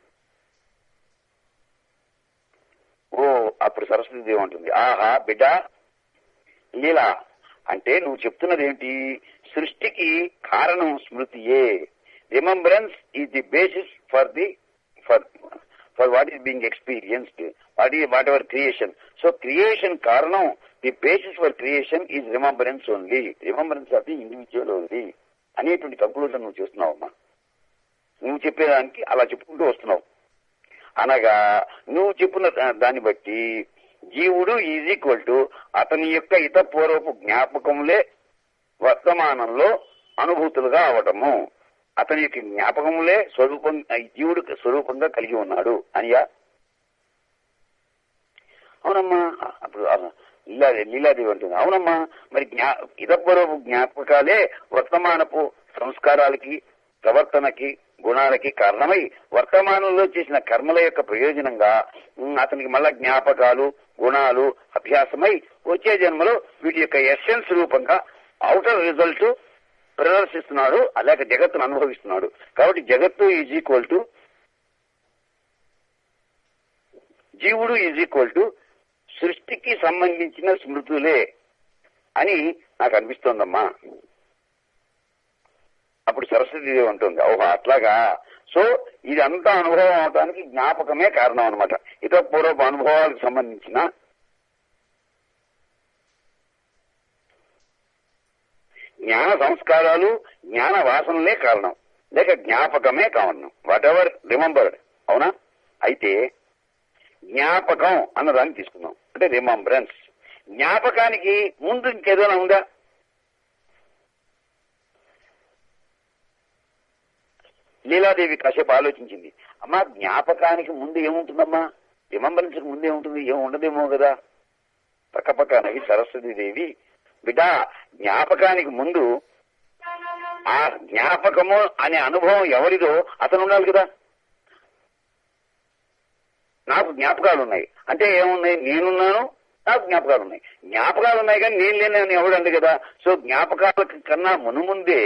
ఓ అప్పుడు సరస్వతి దేవి ఉంటుంది ఆహా బిడ్డ లీలా అంటే నువ్వు చెప్తున్నది ఏంటి సృష్టికి కారణం స్మృతియే remembrance is the basis for the for for what is being experienced what ఈ whatever creation so creation కారణం the basis for creation is remembrance only remembrance of the individual only అనేటువంటి కంక్లూజన్ నువ్వు చేస్తున్నావమ్మా నువ్వు చెప్పేదానికి అలా చెప్పుకుంటూ వస్తున్నావు అనగా నువ్వు చెప్పిన దా- దాన్ని బట్టి జీవుడు ఈజ్ ఈక్వల్ టు అతని యొక్క ఇత పూర్వపు జ్ఞాపకములే వర్తమానంలో అనుభూతులుగా అవటము అతని యొక్క జ్ఞాపకములే స్వరూపం ఈ జీవుడు స్వరూపంగా కలిగి ఉన్నాడు అనియా అవునమ్మా అప్పుడు ఆ లీలాదేవి లీలాదేవి అంటుంది అవునమ్మా మరి జ్ఞా ఇతపూర్వపు జ్ఞాపకాలే వర్తమానపు సంస్కారాలకి ప్రవర్తనకి గుణాలకి కారణమై వర్తమానంలో చేసిన కర్మల యొక్క ప్రయోజనంగా ఉమ్, అతనికి మళ్ళా జ్ఞాపకాలు గుణాలు అభ్యాసమై వచ్చే జన్మలో వీటి యొక్క ఎస్సెన్స్ రూపంగా అవుటర్ రిజల్ట్ ప్రదర్శిస్తున్నాడు అలాగే జగత్తును అనుభవిస్తున్నాడు కాబట్టి జగత్తు ఈజ్ ఈక్వల్ టు జీవుడు ఈజ్ ఈక్వల్ టు సృష్టికి సంబంధించిన స్మృతులే అని నాకు అనిపిస్తోందమ్మా అప్పుడు సరస్వతీదేవి ఉంటుంది ఓహో అట్లాగా సో ఇదంతా అనుభవం అవడానికి జ్ఞాపకమే కారణం అనమాట ఇతర పూర్వపు అనుభవాలకు సంబంధించిన జ్ఞాన సంస్కారాలు జ్ఞాన వాసనలే కారణం లేక జ్ఞాపకమే కారణం వాట్ ఎవర్ రిమంబర్డ్ అవునా అయితే జ్ఞాపకం అన్నదాన్ని తీసుకుందాం అంటే రిమంబరెన్స్ జ్ఞాపకానికి ముందు ఇంకేదైనా ఉందా లీలాదేవి కాసేపు ఆలోచించింది అమ్మా జ్ఞాపకానికి ముందు ఏముంటుందమ్మా రిమంబరెన్స్ ముందు ఏముంటుంది ఏం ఉండదేమో కదా పక్క పక్క నవి సరస్వతి దేవి బిడ్డ జ్ఞాపకానికి ముందు ఆ జ్ఞాపకము అనే అనుభవం ఎవరిదో అతను ఉండాలి కదా నాకు జ్ఞాపకాలు ఉన్నాయి అంటే ఏమున్నాయి నేనున్నాను నాకు జ్ఞాపకాలు ఉన్నాయి జ్ఞాపకాలు ఉన్నాయి కానీ నేను లేనని ఎవడండి కదా సో జ్ఞాపకాల కన్నా మునుముందే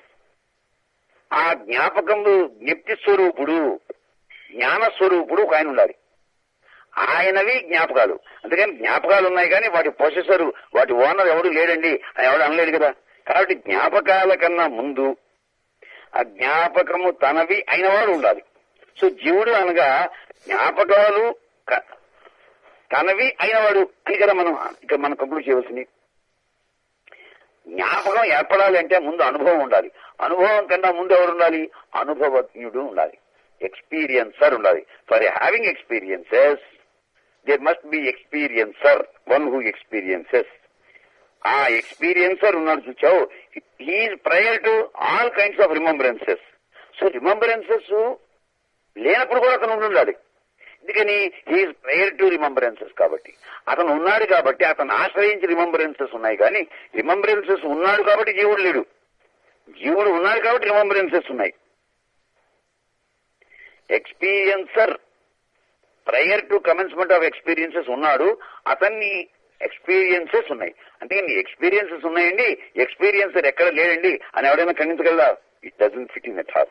ఆ జ్ఞాపకము జ్ఞప్తి స్వరూపుడు జ్ఞాన స్వరూపుడు ఒక ఆయన ఉండాలి ఆయనవి జ్ఞాపకాలు అందుకని జ్ఞాపకాలు ఉన్నాయి కానీ వాటి ప్రొసెసర్ వాటి ఓనర్ ఎవడు లేడండి అని ఎవడు అనలేడు కదా కాబట్టి జ్ఞాపకాల కన్నా ముందు ఆ జ్ఞాపకము తనవి అయినవాడు ఉండాలి సో జీవుడు అనగా జ్ఞాపకాలు క- తనవి అయినవాడు అని కదా మనం ఇక్కడ మనం కంక్లూడ్ చేయవలసింది జ్ఞాపకం ఏర్పడాలి అంటే ముందు అనుభవం ఉండాలి అనుభవం కన్నా ముందు ఎవరు ఉండాలి అనుభవజ్ఞుడు ఉండాలి ఎక్స్పీరియన్సర్ ఉండాలి for having experiences there must be experiencer one who experiences ఆ ఎక్స్పీరియన్సర్ ఉన్నాడు చూచావు he prior to all kinds of remembrances so remembrances లేనప్పుడు కూడా అతను ఉండి ఉండాలి ఎందుకని హీఈ్ ప్రయర్ టు రిమంబరెన్సెస్ కాబట్టి అతను ఉన్నాడు కాబట్టి అతను ఆశ్రయించి రిమంబరెన్సెస్ ఉన్నాయి కానీ రిమంబరెన్సెస్ ఉన్నాడు కాబట్టి జీవుడు లేడు జీవుడు ఉన్నాడు కాబట్టి రిమంబరెన్సెస్ ఉన్నాయి experiencer prior to commencement of experiences ఉన్నాడు అతన్ని ఎక్స్పీరియన్సెస్ ఉన్నాయి అంటే నీ ఎక్స్పీరియన్సెస్ ఉన్నాయండి ఎక్స్పీరియన్సర్ ఎక్కడ లేడండి అని ఎవడైనా ఖండించగలరా it doesn't fit in at all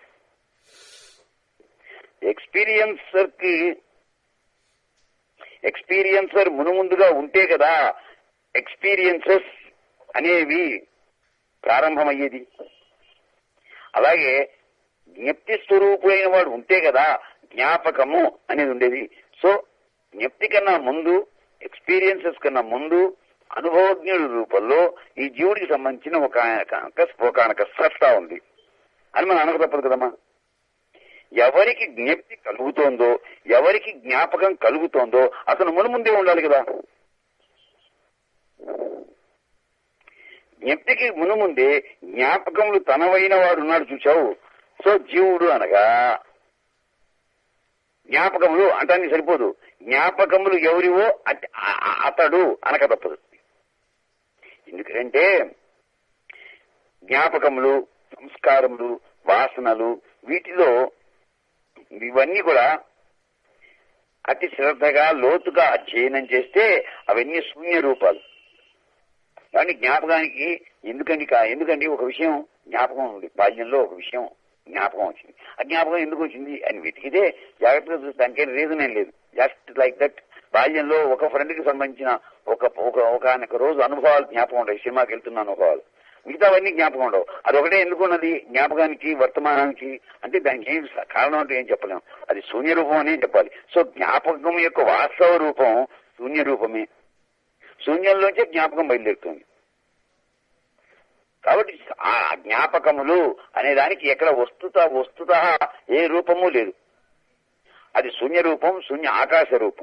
experiencer కి ఎక్స్పీరియన్సర్ మునుముందుగా ఉంటే కదా ఎక్స్పీరియన్సెస్ అనేవి ప్రారంభమయ్యేది అలాగే జ్ఞప్తి స్వరూపుడైన వాడు ఉంటే కదా జ్ఞాపకము అనేది ఉండేది సో జ్ఞప్తి కన్నా ముందు ఎక్స్పీరియన్సెస్ కన్నా ముందు అనుభవజ్ఞుడి రూపంలో ఈ జీవుడికి సంబంధించిన ఒక ఒకనొక సత్తా ఉంది అని మనం అనక తప్పదు కదమ్మా ఎవరికి జ్ఞప్తి కలుగుతోందో ఎవరికి జ్ఞాపకం కలుగుతోందో అతను మునుముందే ఉండాలి కదా జ్ఞప్తికి మునుముందే జ్ఞాపకములు తనవైన వాడు ఉన్నాడు చూచావు సో జీవుడు అనగా జ్ఞాపకములు అంటానికి సరిపోదు జ్ఞాపకములు ఎవరివో అత- ఆ- అతడు అనక తప్పదు ఎందుకంటే జ్ఞాపకములు సంస్కారములు వాసనలు వీటిలో ఇవన్నీ కూడా అతి శ్రద్ధగా లోతుగా అధ్యయనం చేస్తే అవన్నీ శూన్య రూపాలు కానీ జ్ఞాపకానికి ఎందుకండి కా- ఎందుకండి ఒక విషయం జ్ఞాపకం ఉంది బాల్యంలో ఒక విషయం జ్ఞాపకం వచ్చింది ఆ జ్ఞాపకం ఎందుకు వచ్చింది అని వెతికితే జాగ్రత్తగా చూస్తే దానికేం రీజన్ ఏం లేదు జస్ట్ లైక్ దట్ బాల్యంలో ఒక ఫ్రెండ్ కి సంబంధించిన ఒక ఒక ఒక రోజు అనుభవాలు జ్ఞాపకం ఉంటాయి సినిమాకి వెళ్తున్న అనుభవాలు మిగతావన్నీ జ్ఞాపకం ఉండవు అది ఒకటే ఎందుకు ఉన్నది జ్ఞాపకానికి వర్తమానానికి అంటే దానికి ఏం స- కారణం అంటే ఏం చెప్పలేము అది శూన్య రూపం అనే చెప్పాలి సో జ్ఞాపకం యొక్క వాస్తవ రూపం శూన్య రూపమే శూన్యంలోంచే జ్ఞాపకం బయలుదేరుతుంది కాబట్టి ఆ జ్ఞాపకములు అనే దానికి ఎక్కడ వస్తుత వస్తుత ఏ రూపము లేదు అది శూన్య రూపం శూన్య ఆకాశ రూపం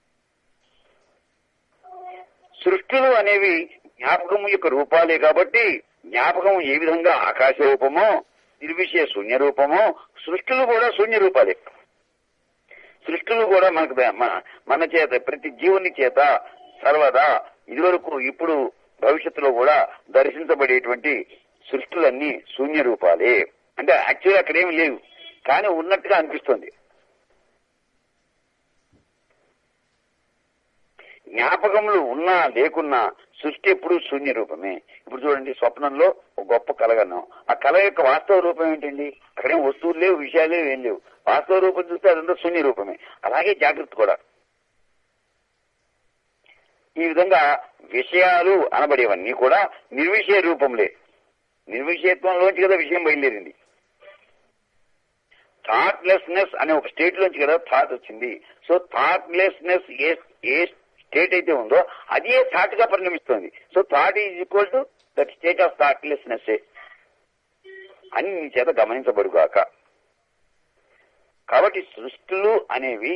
సృష్టిలు అనేవి జ్ఞాపకము యొక్క రూపాలే కాబట్టి జ్ఞాపకం ఏ విధంగా ఆకాశ రూపమో నిర్విషయ శూన్య రూపమో సృష్టిలు కూడా శూన్య రూపాలే సృష్టిలు కూడా మనకు మన- మన చేత ప్రతి జీవుని చేత సర్వదా ఇదివరకు ఇప్పుడు భవిష్యత్తులో కూడా దర్శించబడేటువంటి సృష్టిలన్నీ శూన్య రూపాలే అంటే యాక్చువల్గా అక్కడేమి లేవు కానీ ఉన్నట్టుగా అనిపిస్తుంది జ్ఞాపకములు ఉన్నా లేకున్నా సృష్టి ఎప్పుడు శూన్య రూపమే ఇప్పుడు చూడండి స్వప్నంలో ఒక గొప్ప కలగన్నాం ఆ కళ యొక్క వాస్తవ రూపం ఏంటండి అక్కడేం వస్తువులు లేవు విషయాలు లేవు ఏం లేవు వాస్తవ రూపం చూస్తే అదంతా శూన్య రూపమే అలాగే జాగ్రత్త కూడా ఈ విధంగా విషయాలు అనబడేవన్నీ కూడా నిర్విషయ రూపంలే నిర్విషయత్వంలోంచి కదా విషయం బయలుదేరింది థాట్లెస్నెస్ అనే ఒక స్టేట్ లోంచి కదా థాట్ వచ్చింది so thoughtlessness a a state అయితే ఉందో అదే థాట్ గా పరిణమిస్తుంది so thought is equal to that state of thoughtlessness అని నీ చేత గమనించబడుగాక కాబట్టి సృష్టిలు అనేవి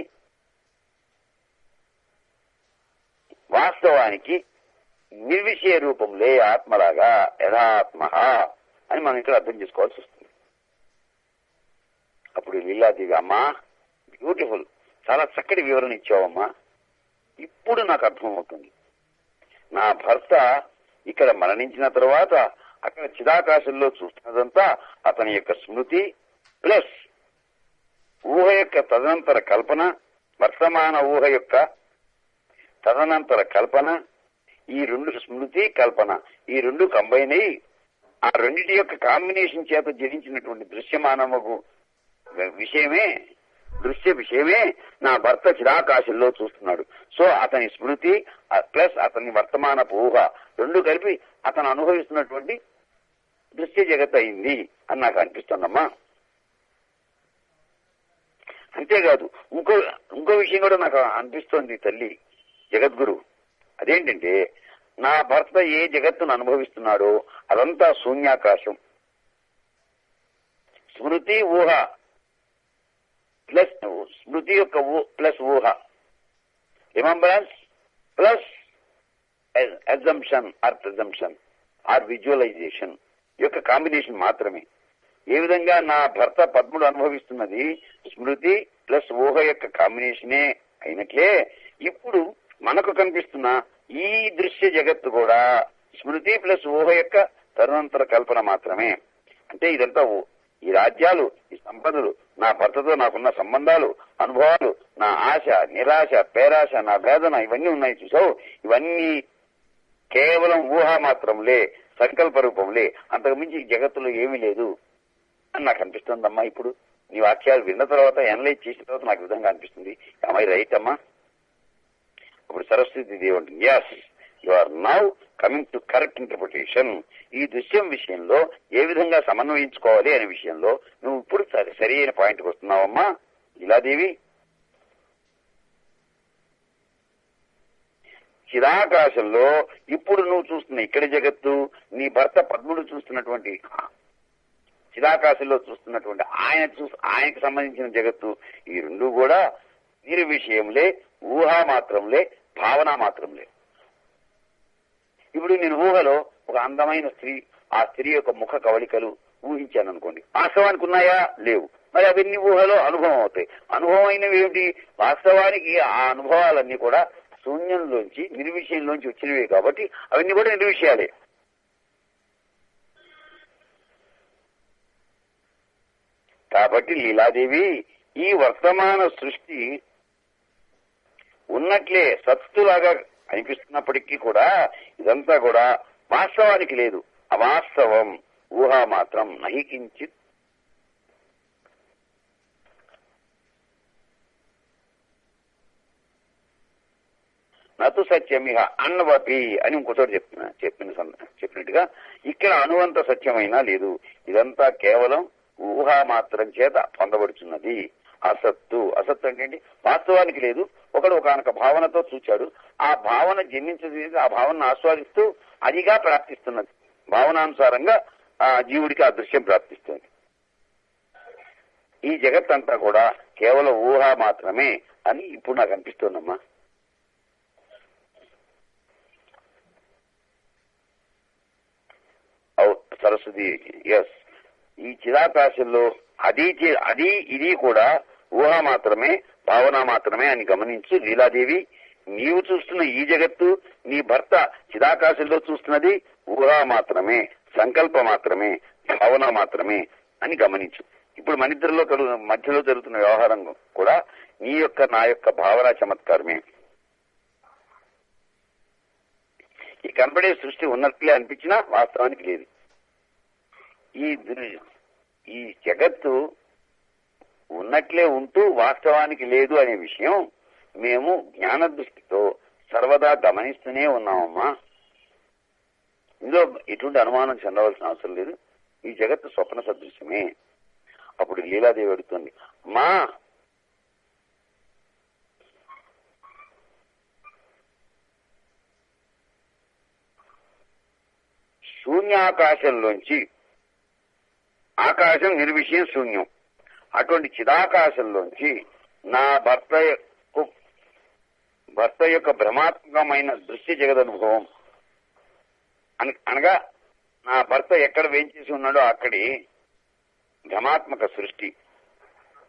వాస్తవానికి నిర్విషయ రూపంలే ఆత్మలాగా యథాత్మ అని మనం ఇక్కడ అర్థం చేసుకోవాల్సి వస్తుంది అప్పుడు అప్పుడు లీలాదేవి అమ్మా బ్యూటిఫుల్ చాలా చక్కటి వివరణ ఇచ్చావమ్మా ఇప్పుడు నాకు అర్థమవుతుంది నా భర్త ఇక్కడ మరణించిన తర్వాత అక్కడ చిదాకాశంలో చూస్తున్నదంతా అతని యొక్క స్మృతి ప్లస్ ఊహ యొక్క తదనంతర కల్పన వర్తమాన ఊహ యొక్క తదనంతర కల్పన ఈ రెండు స్మృతి కల్పన ఈ రెండు కంబైన్ అయి ఆ రెండింటి యొక్క కాంబినేషన్ చేత జరించినటువంటి దృశ్యమానముకు విషయమే దృశ్య విషయమే నా భర్త చిరాకాశంలో చూస్తున్నాడు సో అతని స్మృతి ప్లస్ అతని వర్తమానపు ఊహ రెండు కలిపి అతను అనుభవిస్తున్నటువంటి దృశ్య జగత్ అయింది అని నాకు అనిపిస్తుందమ్మా అంతేకాదు ఇంకో ఇంకో విషయం కూడా నాకు అనిపిస్తోంది తల్లి జగద్గురు అదేంటంటే నా భర్త ఏ జగత్తును అనుభవిస్తున్నాడో అదంతా శూన్యాకాశం స్మృతి ఊహ ప్లస్ స్మృతి యొక్క ప్లస్ ఊహ remembrance plus exemption or presumption or visualization యొక్క కాంబినేషన్ మాత్రమే ఏ విధంగా నా భర్త పద్ముడు అనుభవిస్తున్నది స్మృతి ప్లస్ ఊహ యొక్క కాంబినేషనే అయినట్లే ఇప్పుడు మనకు కనిపిస్తున్న ఈ దృశ్య జగత్తు కూడా స్మృతి ప్లస్ ఊహ యొక్క తరుణంతర కల్పన మాత్రమే అంటే ఇదంతా ఈ రాజ్యాలు ఈ సంపదలు నా భర్తతో నాకున్న సంబంధాలు అనుభవాలు నా ఆశ నిరాశ పేరాశ నా వేదన ఇవన్నీ ఉన్నాయి చూసావు ఇవన్నీ కేవలం ఊహ మాత్రంలే సంకల్ప రూపంలే అంతకుమించి ఈ జగత్తులో ఏమీ లేదు అని నాకు అనిపిస్తుందమ్మా ఇప్పుడు నీ వాక్యాలు విన్న తర్వాత ఎనలైజ్ చేసిన తర్వాత నాకు విధంగా అనిపిస్తుంది అమ్మాయి రైట్ అమ్మా ఇప్పుడు సరస్వతి దేవి ఉంటుంది yes you are now coming to correct interpretation ఈ దృశ్యం విషయంలో ఏ విధంగా సమన్వయించుకోవాలి అనే విషయంలో నువ్వు ఇప్పుడు సరి సరి అయిన పాయింట్కి వస్తున్నావమ్మా ఇలాదేవి చిరాకాశంలో ఇప్పుడు నువ్వు చూస్తున్న ఇక్కడి జగత్తు నీ భర్త పద్ముడు చూస్తున్నటువంటి చిరాకాశంలో చూస్తున్నటువంటి ఆయన చూ ఆయనకు సంబంధించిన జగత్తు ఈ రెండు కూడా వీరి విషయంలే ఊహ మాత్రంలే భావన మాత్రంలే ఇప్పుడు నేను ఊహలో ఒక అందమైన స్త్రీ ఆ స్త్రీ యొక్క ముఖ కవలికలు ఊహించాను అనుకోండి వాస్తవానికి ఉన్నాయా లేవు మరి అవన్నీ ఊహలో అనుభవం అవుతాయి అనుభవం అయినవి ఏమిటి వాస్తవానికి ఆ అనుభవాలన్నీ కూడా శూన్యంలోంచి నిర్విషయంలోంచి వచ్చినవే కాబట్టి అవన్నీ కూడా నిర్విషయాలే కాబట్టి లీలాదేవి ఈ వర్తమాన సృష్టి ఉన్నట్లే సత్తులాగా అనిపిస్తున్నప్పటికీ కూడా ఇదంతా కూడా వాస్తవానికి లేదు అవాస్తవం ఊహ మాత్రం నహి కించిత్ నతు సత్యమిహ అన్నవపి అని ఇంకోచోట చెప్పిన చెప్పిన సంద- చెప్పినట్టుగా ఇక్కడ అనువంత సత్యమైనా లేదు ఇదంతా కేవలం ఊహ మాత్రం చేత పొందబడుచున్నది అసత్తు అసత్తు అంటే ఏంటి? వాస్తవానికి లేదు ఒకడు ఒకనొక భావనతో చూచాడు ఆ భావన జన్మించది ఆ భావనను ఆస్వాదిస్తూ అదిగా ప్రాప్తిస్తున్నది భావనానుసారంగా ఆ జీవుడికి ఆ దృశ్యం ప్రాప్తిస్తుంది ఈ జగత్తంతా కూడా కేవలం ఊహ మాత్రమే అని ఇప్పుడు నాకు అనిపిస్తోందమ్మా అవు సరస్వతి ఎస్ ఈ చిరాకాశంలో అది చి- అది ఇది కూడా ఊహ మాత్రమే భావన మాత్రమే అని గమనించు లీలాదేవి నీవు చూస్తున్న ఈ జగత్తు నీ భర్త చిదాకాశంలో చూస్తున్నది ఊహ మాత్రమే సంకల్ప మాత్రమే భావన మాత్రమే అని గమనించు ఇప్పుడు మన ఇద్దరిలో కలు- మధ్యలో జరుగుతున్న వ్యవహారం కూడా నీ యొక్క నా యొక్క భావన చమత్కారమే ఈ కనపడే సృష్టి ఉన్నట్లే అనిపించినా వాస్తవానికి లేదు ఈ దృ- ఈ జగత్తు ఉన్నట్లే ఉంటూ వాస్తవానికి లేదు అనే విషయం మేము జ్ఞాన దృష్టితో సర్వదా గమనిస్తూనే ఉన్నామమ్మా ఇందులో ఎటువంటి అనుమానం చెందవలసిన అవసరం లేదు ఈ జగత్తు స్వప్న సదృశ్యమే అప్పుడు లీలాదేవి అడుగుతుంది అమ్మా శూన్యాకాశంలోంచి ఆకాశం నిర్విషయం శూన్యం అటువంటి చిదాకాశంలోంచి నా భర్త యొక్క భర్త యొక్క భ్రమాత్మకమైన దృశ్య జగదనుభవం అని అనగా నా భర్త ఎక్కడ వేంచేసి ఉన్నాడో అక్కడి భ్రమాత్మక సృష్టి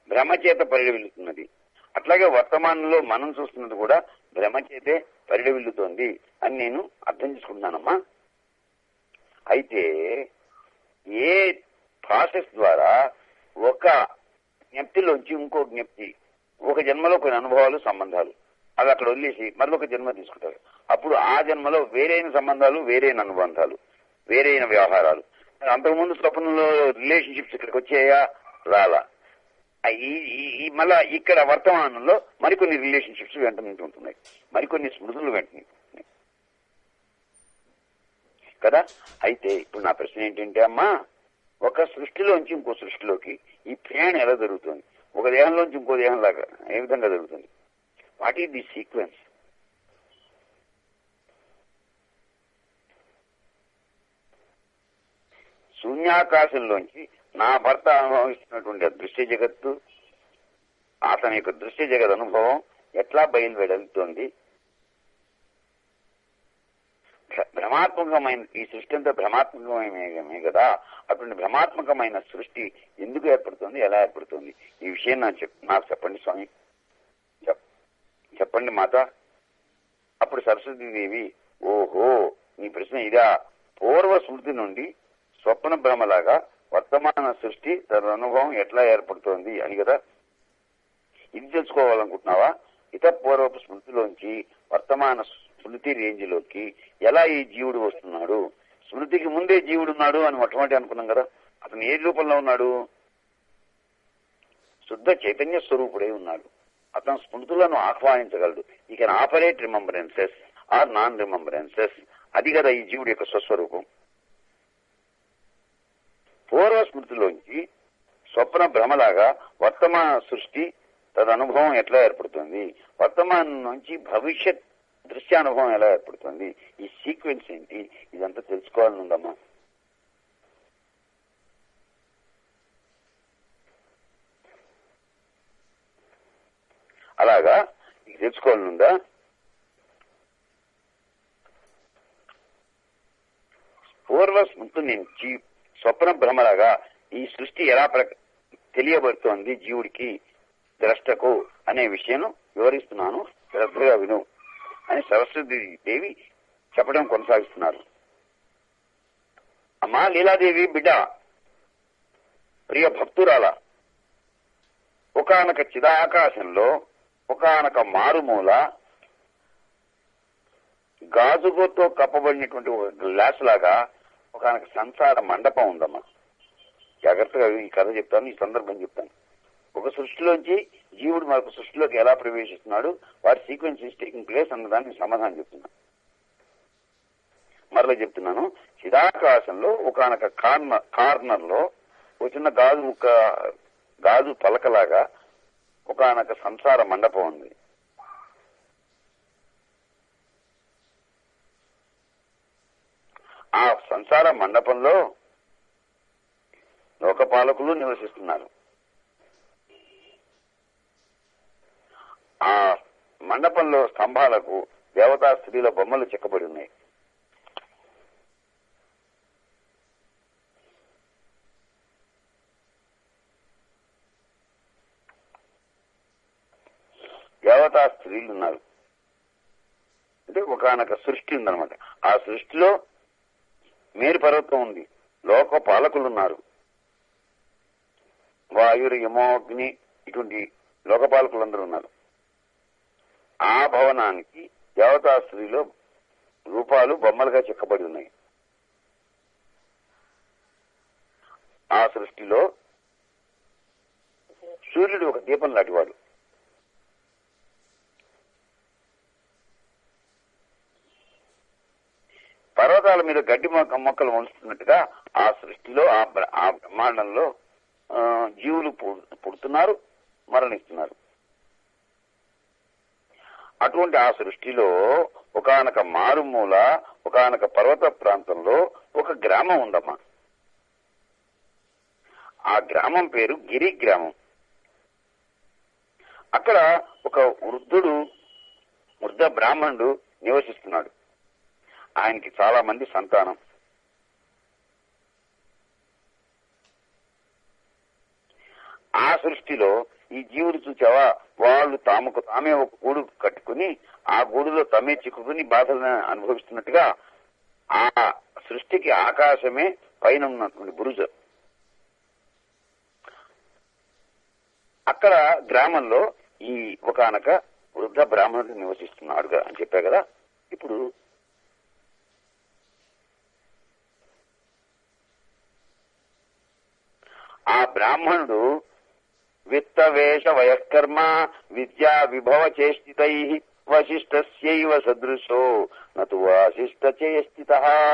భ్రమచేత పరిడవిల్లుతున్నది అట్లాగే వర్తమానంలో మనం చూస్తున్నది కూడా భ్రమచేతే పరిడవిల్లుతోంది అని నేను అర్థం చేసుకుంటున్నానమ్మా అయితే ఏ ప్రాసెస్ ద్వారా ఒక జ్ఞప్తిలోంచి ఇంకో జ్ఞప్తి ఒక జన్మలో కొన్ని అనుభవాలు సంబంధాలు అవి అక్కడ వదిలేసి మరొక జన్మ తీసుకుంటారు అప్పుడు ఆ జన్మలో వేరైన సంబంధాలు వేరైన అనుబంధాలు వేరైన వ్యవహారాలు అంతకుముందు స్వప్నంలో రిలేషన్షిప్స్ ఇక్కడికి వచ్చాయా రాలా ఆ ఈ- ఈ- ఈ మళ్ళా ఇక్కడ వర్తమానంలో మరికొన్ని రిలేషన్షిప్స్ వెంట నుంచి ఉంటున్నాయి మరికొన్ని స్మృతులు వెంట నుంచి ఉంటున్నాయి కదా అయితే ఇప్పుడు నా ప్రశ్న ఏంటంటే అమ్మా ఒక సృష్టిలోంచి ఇంకో సృష్టిలోకి ఈ ప్రయాణం ఎలా జరుగుతుంది ఒక దేహంలోంచి ఇంకో దేహం లాగా ఏ విధంగా జరుగుతుంది వాట్ ఈస్ ది సీక్వెన్స్ శూన్యాకాశంలోంచి నా భర్త అనుభవిస్తున్నటువంటి ఆ దృశ్య జగత్తు అతని యొక్క దృశ్య జగత్ అనుభవం ఎట్లా బయలువెడుతుంది భ్ర- భ్రమాత్మకమైన ఈ సృష్టి అంతా భ్రమాత్మకమే కదా అటువంటి భ్రమాత్మకమైన సృష్టి ఎందుకు ఏర్పడుతుంది ఎలా ఏర్పడుతుంది ఈ విషయం నాకు చెప్ నాకు చెప్పండి స్వామి చెప్- చెప్పండి మాత అప్పుడు సరస్వతీదేవి ఓహో నీ ప్రశ్న ఇదా పూర్వ స్మృతి నుండి స్వప్న భ్రమలాగా వర్తమాన సృష్టి తన అనుభవం ఎట్లా ఏర్పడుతోంది అని కదా ఇది తెలుసుకోవాలనుకుంటున్నావా ఇత పూర్వపు స్మృతిలోంచి వర్తమాన స్మృతి రేంజ్ లోకి ఎలా ఈ జీవుడు వస్తున్నాడు స్మృతికి ముందే జీవుడు ఉన్నాడు అని మొట్టమొదటి అనుకున్నాం కదా అతను ఏ రూపంలో ఉన్నాడు శుద్ధ చైతన్య స్వరూపుడై ఉన్నాడు అతను స్మృతులను ఆహ్వానించగలడు he can operate remembrances or non remembrances అది కదా ఈ జీవుడి యొక్క స్వస్వరూపం పూర్వ స్మృతిలోంచి స్వప్న భ్రమలాగా వర్తమాన సృష్టి తదనుభవం ఎట్లా ఏర్పడుతుంది వర్తమానం నుంచి భవిష్యత్ దృశ్యానుభవం ఎలా ఏర్పడుతుంది ఈ సీక్వెన్స్ ఏంటి ఇదంతా తెలుసుకోవాలని ఉందమ్మా అలాగా ఇది తెలుసుకోవాలని ఉందా పూర్వ స్మృతి నుంచి స్వప్న భ్రమలాగా ఈ సృష్టి ఎలా ప్ర- తెలియబడుతోంది జీవుడికి ద్రష్టకు అనే విషయం వివరిస్తున్నాను శ్రద్ధగా విను అని సరస్వతి దేవి చెప్పడం కొనసాగిస్తున్నారు అమ్మా లీలాదేవి బిడ్డ ప్రియ భక్తురాల ఒకనొక చిదాకాశంలో ఒకనొక మారుమూల గాజుగోతో కప్పబడినటువంటి ఒక గ్లాస్ లాగా ఒకనొక సంసార మండపం ఉందమ్మా జాగ్రత్తగా ఈ కథ చెప్తాను ఈ సందర్భం చెప్తాను ఒక సృష్టిలోంచి జీవుడు మరొక సృష్టిలోకి ఎలా ప్రవేశిస్తున్నాడు వాటి సీక్వెన్స్ ఇస్ టేకింగ్ ప్లేస్ అన్నదానికి సమాధానం చెప్తున్నాను మరలా చెప్తున్నాను చిదాకాశంలో ఒకనొక కార్నర్ కార్నర్ లో ఒక చిన్న గాజు ముక్క గాజు పలకలాగా ఒకనొక సంసార మండపం ఉంది ఆ సంసార మండపంలో లోకపాలకులు నివసిస్తున్నారు ఆ మండపంలో స్తంభాలకు దేవతా స్త్రీల బొమ్మలు చెక్కబడి ఉన్నాయి దేవతా స్త్రీలు ఉన్నారు అంటే ఒకనొక సృష్టి ఉందన్నమాట ఆ సృష్టిలో మేరు పర్వతం ఉంది లోక పాలకులు ఉన్నారు వాయురు యమోగ్ని ఇటువంటి లోకపాలకులందరూ ఉన్నారు ఆ భవనానికి దేవతా స్త్రీలో రూపాలు బొమ్మలుగా చెక్కబడి ఉన్నాయి ఆ సృష్టిలో సూర్యుడు ఒక దీపం లాంటివాడు పర్వతాల మీద గడ్డి మొక్క మొక్కలు మొలుస్తున్నట్టుగా ఆ సృష్టిలో ఆ బ్ర- ఆ బ్రహ్మాండంలో ఆ, జీవులు పుడు- పుడుతున్నారు మరణిస్తున్నారు అటువంటి ఆ సృష్టిలో ఒకనొక మారుమూల ఒకనొక పర్వత ప్రాంతంలో ఒక గ్రామం ఉందమ్మా ఆ గ్రామం పేరు గిరి గ్రామం అక్కడ ఒక వృద్ధుడు వృద్ధ బ్రాహ్మణుడు నివసిస్తున్నాడు ఆయనకి చాలా మంది సంతానం ఆ సృష్టిలో ఈ జీవులు చూచావా వాళ్ళు తాముకు తామే ఒక గూడు కట్టుకుని ఆ గూడులో తమే చిక్కుకుని బాధలను అనుభవిస్తున్నట్టుగా ఆ సృష్టికి ఆకాశమే పైన ఉన్నటువంటి బురుజ అక్కడ గ్రామంలో ఈ ఒకనొక వృద్ధ బ్రాహ్మణుడు నివసిస్తున్నాడు అని చెప్పా కదా ఇప్పుడు ఆ బ్రాహ్మణుడు విత్తవేష వయస్కర్మ విద్యా విభవ చేష్టితై వశిష్టస్యైవ సదృశో నతు వాసిష్ట చేష్టిత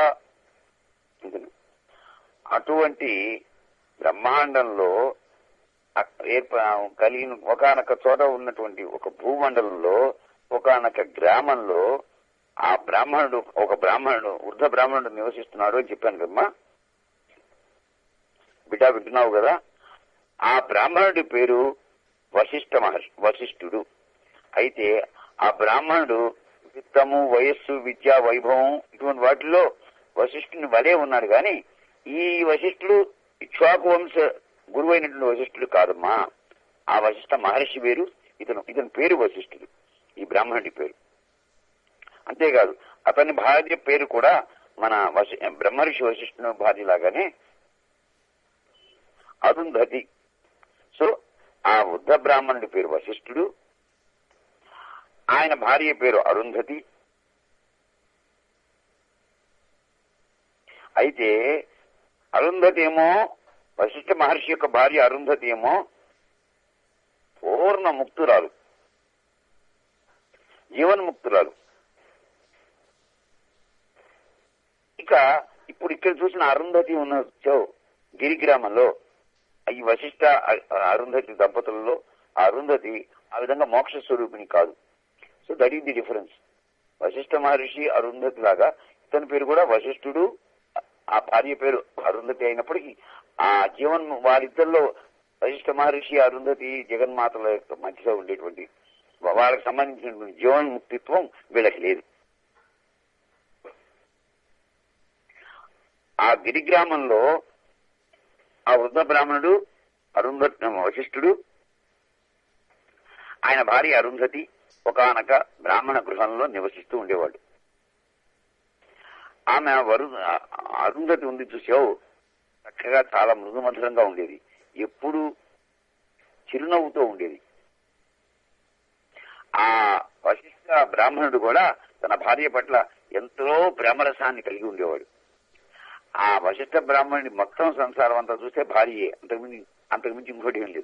అటువంటి బ్రహ్మాండంలో అక్- ఏర్ప కలిగిన ఒకనొక చోట ఉన్నటువంటి ఒక భూమండలంలో ఒకనొక గ్రామంలో ఆ బ్రాహ్మణుడు ఒక బ్రాహ్మణుడు వృద్ధ బ్రాహ్మణుడు నివసిస్తున్నాడు అని చెప్పాను కదమ్మా బిడ్డ వింటున్నావు కదా ఆ బ్రాహ్మణుడి పేరు వశిష్ఠ మహర్షి వశిష్ఠుడు అయితే ఆ బ్రాహ్మణుడు విత్తము వయస్సు విద్య వైభవం ఇటువంటి వాటిలో వశిష్ఠుని వలే ఉన్నాడు కానీ ఈ వశిష్ఠుడు ఇక్ష్వాకు వంశ గురువైనటువంటి వశిష్ఠుడు కాదమ్మా ఆ వశిష్ఠ మహర్షి పేరు ఇతను ఇతని పేరు వశిష్ఠుడు ఈ బ్రాహ్మణుడి పేరు అంతేకాదు అతని భార్య పేరు కూడా మన వశి బ్రహ్మర్షి వశిష్ఠుని భార్య లాగానే అరుంధతి సో ఆ వృద్ధ బ్రాహ్మణుడి పేరు వశిష్ఠుడు ఆయన భార్య పేరు అరుంధతి అయితే అరుంధతి ఏమో వశిష్ఠ మహర్షి యొక్క భార్య అరుంధతి ఏమో పూర్ణ ముక్తురాలు జీవన్ముక్తురాలు ఇక ఇప్పుడు ఇక్కడ చూసిన అరుంధతి ఉన్న చో గిరి గ్రామంలో ఈ వశిష్ట అ- అరుంధతి దంపతులలో ఆ అరుంధతి ఆ విధంగా మోక్ష స్వరూపిణి కాదు so that is the difference Vashishtha Maharshi Arundhati లాగా ఇతని పేరు కూడా వశిష్ఠుడు ఆ భార్య పేరు అరుంధతి అయినప్పటికీ ఆ జీవన్ వాళ్ళిద్దరిలో వశిష్ఠ మహర్షి అరుంధతి జగన్మాతల యొక్క మధ్యలో ఉండేటువంటి వాళ్ళకి సంబంధించినటువంటి జీవన్ముక్తిత్వం వీళ్ళకి లేదు ఆ గిరి గ్రామంలో ఆ వృద్ధ బ్రాహ్మణుడు అరుంధ వశిష్ఠుడు ఆయన భార్య అరుంధతి ఒకనొక బ్రాహ్మణ గృహంలో నివసిస్తూ ఉండేవాడు ఆమె వరు అరుంధతి ఉంది చూసావు చక్కగా చాలా మృదుమధురంగా ఉండేది ఎప్పుడు చిరునవ్వుతో ఉండేది ఆ వశిష్ఠ బ్రాహ్మణుడు కూడా తన భార్య పట్ల ఎంతో ప్రేమరసాన్ని కలిగి ఉండేవాడు ఆ వశిష్ఠ బ్రాహ్మణుడి మొత్తం సంసారం అంతా చూస్తే భార్యే అంతకుమించి అంతకుమించి ఇంకోటి ఏం లేదు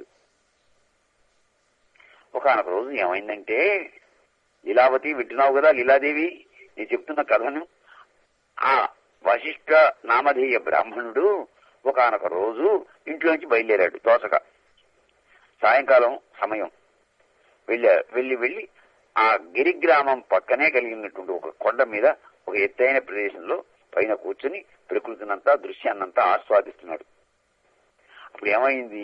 ఒకనొక రోజు ఏమైందంటే లీలావతి వింటున్నావు కదా లీలాదేవి నేను చెప్తున్న కథను ఆ వశిష్ఠ నామధేయ బ్రాహ్మణుడు ఒకనొక రోజు ఇంట్లోంచి బయలుదేరాడు తోసక సాయంకాలం సమయం వెళ్ళా వెళ్ళి వెళ్ళి ఆ గిరి గ్రామం పక్కనే కలిగినటువంటి ఒక కొండ మీద ఒక ఎత్తైన ప్రదేశంలో పైన కూర్చుని ప్రకృతినంతా దృశ్యాన్నంతా ఆస్వాదిస్తున్నాడు అప్పుడు ఏమైంది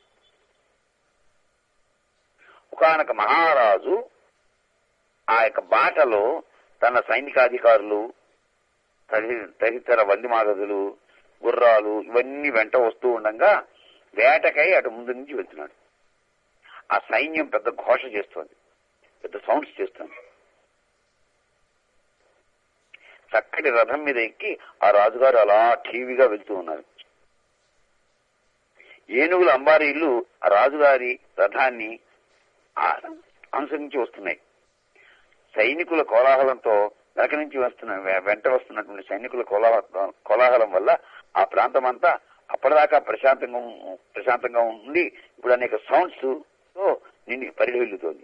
ఒకనొక మహారాజు ఆ యొక్క బాటలో తన సైనికాధికారులు తది- తదితర వందిమాగదులు గుర్రాలు ఇవన్నీ వెంట వస్తూ ఉండగా వేటకై అటు ముందు నుంచి వెళ్తున్నాడు ఆ సైన్యం పెద్ద ఘోష చేస్తోంది పెద్ద సౌండ్స్ చేస్తోంది చక్కటి రథం మీద ఎక్కి ఆ రాజుగారు అలా ఠీవిగా వెళ్తూ ఉన్నారు ఏనుగుల అంబారీలు ఆ రాజుగారి రథాన్ని ఆ అనుసరించి వస్తున్నాయి సైనికుల కోలాహలంతో వెనక నుంచి వస్తున్న వె- వెంట వస్తున్నటువంటి సైనికుల కోలాహల కోలాహలం వల్ల ఆ ప్రాంతం అంతా అప్పటిదాకా ప్రశాంతంగా ఉం- ప్రశాంతంగా ఉండి ఇప్పుడు అనేక సౌండ్స్ తో నిండి పరిఢవిల్లుతోంది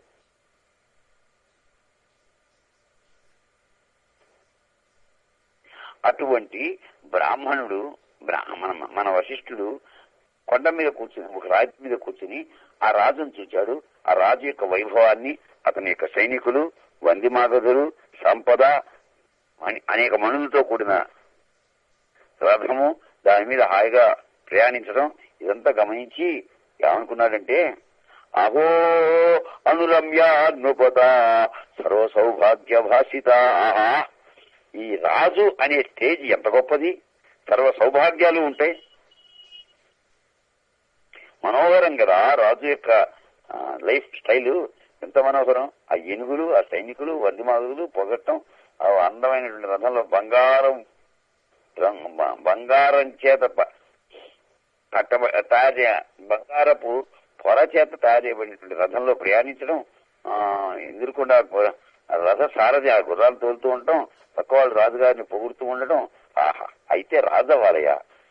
అటువంటి బ్రాహ్మణుడు బ్రా- మన మన వశిష్ఠుడు కొండ మీద కూర్చుని ఒక రాజు మీద కూర్చుని ఆ రాజును చూచాడు ఆ రాజు యొక్క వైభవాన్ని అతని యొక్క సైనికులు వందిమాగధులు సంపద అని- అనేక మణులతో కూడిన రథము దాని మీద హాయిగా ప్రయాణించడం ఇదంతా గమనించి ఏమనుకున్నాడంటే అహో అనురమ్య నృపత సర్వ సౌభాగ్య భాషిత ఈ రాజు అనే స్టేజ్ ఎంత గొప్పది సర్వ సౌభాగ్యాలు ఉంటాయి మనోహరం కదా రాజు యొక్క లైఫ్ స్టైల్ ఎంత మనోహరం ఆ ఏనుగులు ఆ సైనికులు వందిమాగులు పొగట్టం ఆ అందమైనటువంటి రథంలో బంగారం రంగు- బ- బంగారం చేత ప- కట్ట తయారు చేయ బంగారపు పొర చేత తయారు చేయబడినటువంటి రథంలో ప్రయాణించడం ఆ ఎదురుకుండా గు- ఆ రథ సారథి ఆ గుర్రాలు తోలుతూ ఉండటం పక్క వాళ్ళు రాజుగారిని పొగుడుతూ ఉండటం ఆహా అయితే రాజవ్వాలయ్య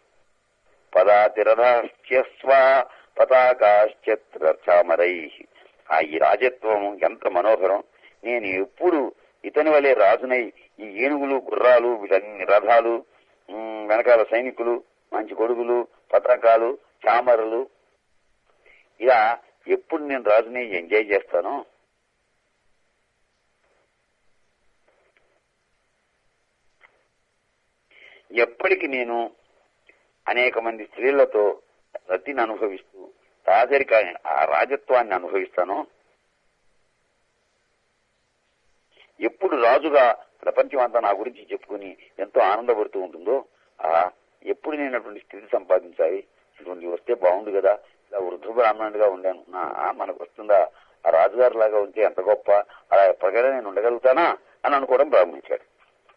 పదాతిరథస్వ పతాకాశ్చత్ర చామరై ఆ ఈ రాజత్వం ఎంత మనోహరం నేను ఎప్పుడు ఇతని వలె రాజునై ఈ ఏనుగులు గుర్రాలు వీటన్ని రథాలు ఉమ్, వెనకాల సైనికులు మంచి గొడుగులు పతాకాలు చామరలు ఇలా ఎప్పుడు నేను రాజుని ఎంజాయ్ చేస్తానో ఎప్పటికి నేను అనేక మంది స్త్రీలతో రతిని అనుభవిస్తూ రాజరికాన్ని ఆ రాజత్వాన్ని అనుభవిస్తానో ఎప్పుడు రాజుగా ప్రపంచం అంతా నా గురించి చెప్పుకుని ఎంతో ఆనందపడుతూ ఉంటుందో ఆ ఎప్పుడు నేను అటువంటి స్థితి సంపాదించాలి ఇటువంటి వస్తే బాగుండు కదా ఇలా వృద్ధ బ్రాహ్మణుడిగా ఉండాను నా ఆ, మనకు వస్తుందా ఆ రాజుగారి లాగా ఉంటే ఎంత గొప్ప అలా ఎప్పటికైనా నేను ఉండగలుగుతానా అని అనుకోవడం ప్రారంభించాడు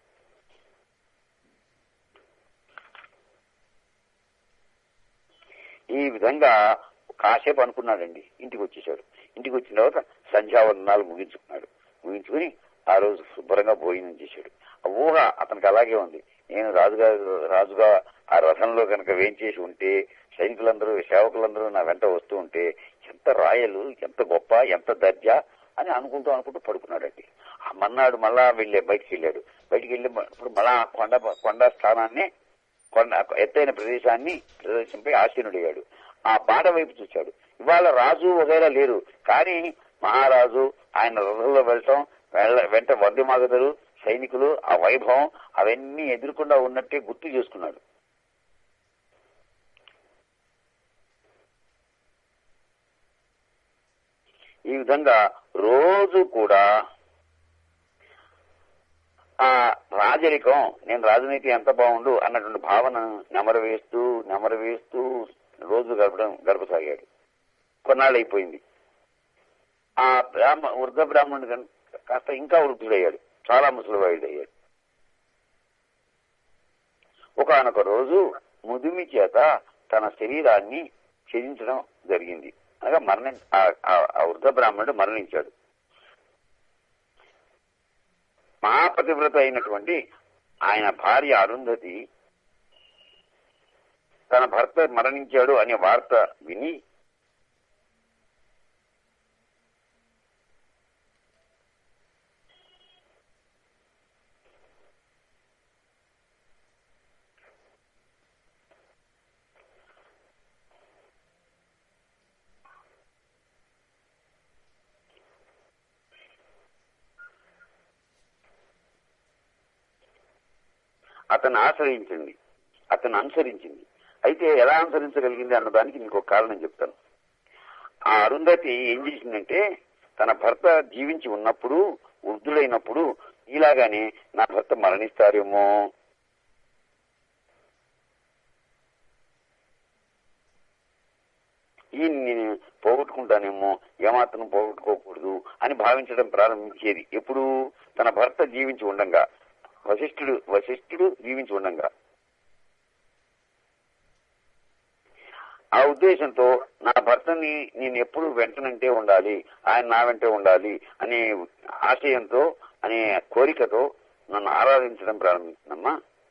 ఈ విధంగా కాసేపు అనుకున్నాడండి ఇంటికి వచ్చేసాడు ఇంటికి వచ్చిన తర్వాత సంధ్యావందనాలు ముగించుకున్నాడు ముగించుకుని ఆ రోజు శుభ్రంగా భోజనం చేశాడు ఆ ఊహ అతనికి అలాగే ఉంది నేను రాజుగా రాజుగా ఆ రథంలో కనుక వేంచేసి ఉంటే సైనికులందరూ సేవకులందరూ నా వెంట వస్తూ ఉంటే ఎంత రాయలు ఎంత గొప్ప ఎంత దర్జా అని అనుకుంటూ అనుకుంటూ పడుకున్నాడండి ఆ మన్నాడు మళ్ళా వెళ్ళే బయటికి వెళ్ళాడు బయటికి వెళ్ళి ఇప్పుడు మళ్ళా ఆ కొండ కొండ స్థానాన్ని కొండ ఎత్తైన ప్రదేశాన్ని ప్రదేశంపై ఆసీనుడయ్యాడు ఆ బాట వైపు చూశాడు ఇవాళ రాజు వగైరా లేరు కానీ మహారాజు ఆయన రథంలో వెళ్ళటం వెళ్ళ వెంట వందమాగదులు సైనికులు ఆ వైభవం అవన్నీ ఎదుర్కొండా ఉన్నట్టే గుర్తు చేసుకున్నాడు ఈ విధంగా రోజు కూడా ఆ రాజరికం నేను రాజనీతి ఎంత బాగుండు అన్నటువంటి భావన నెమరు వేస్తూ నెమరు వేస్తూ రోజు గడపడం గడపసాగాడు కొన్నాళ్ళు అయిపోయింది ఆ బ్రాహ్మ వృద్ధ బ్రాహ్మణుడు కన్- కాస్త ఇంకా వృద్ధుడయ్యాడు చాలా ముసలివాయుడయ్యాడు ఒకనొక రోజు ముదిమి చేత తన శరీరాన్ని ఛేదించడం జరిగింది అనగా మరణ ఆ- ఆ- ఆ వృద్ధ బ్రాహ్మణుడు మరణించాడు మహాపతివ్రత అయినటువంటి ఆయన భార్య అరుంధతి తన భర్త మరణించాడు అనే వార్త విని అతను ఆశ్రయించింది అతను అనుసరించింది అయితే ఎలా అనుసరించగలిగింది అన్నదానికి మీకు ఒక కారణం చెప్తాను ఆ అరుంధతి ఏం చేసిందంటే తన భర్త జీవించి ఉన్నప్పుడు వృద్ధుడైనప్పుడు ఇలాగానే నా భర్త మరణిస్తారేమో ఈ నేను పోగొట్టుకుంటానేమో ఏమాత్రం పోగొట్టుకోకూడదు అని భావించడం ప్రారంభించేది ఎప్పుడు తన భర్త జీవించి ఉండంగా వశిష్ఠుడు వశిష్ఠుడు జీవించి ఉండంగా ఆ ఉద్దేశంతో నా భర్తని నేను ఎప్పుడు వెంటనంటే ఉండాలి ఆయన నా వెంటే ఉండాలి అనే ఆశయంతో అనే కోరికతో నన్ను ఆరాధించడం ప్రారంభించిందమ్మా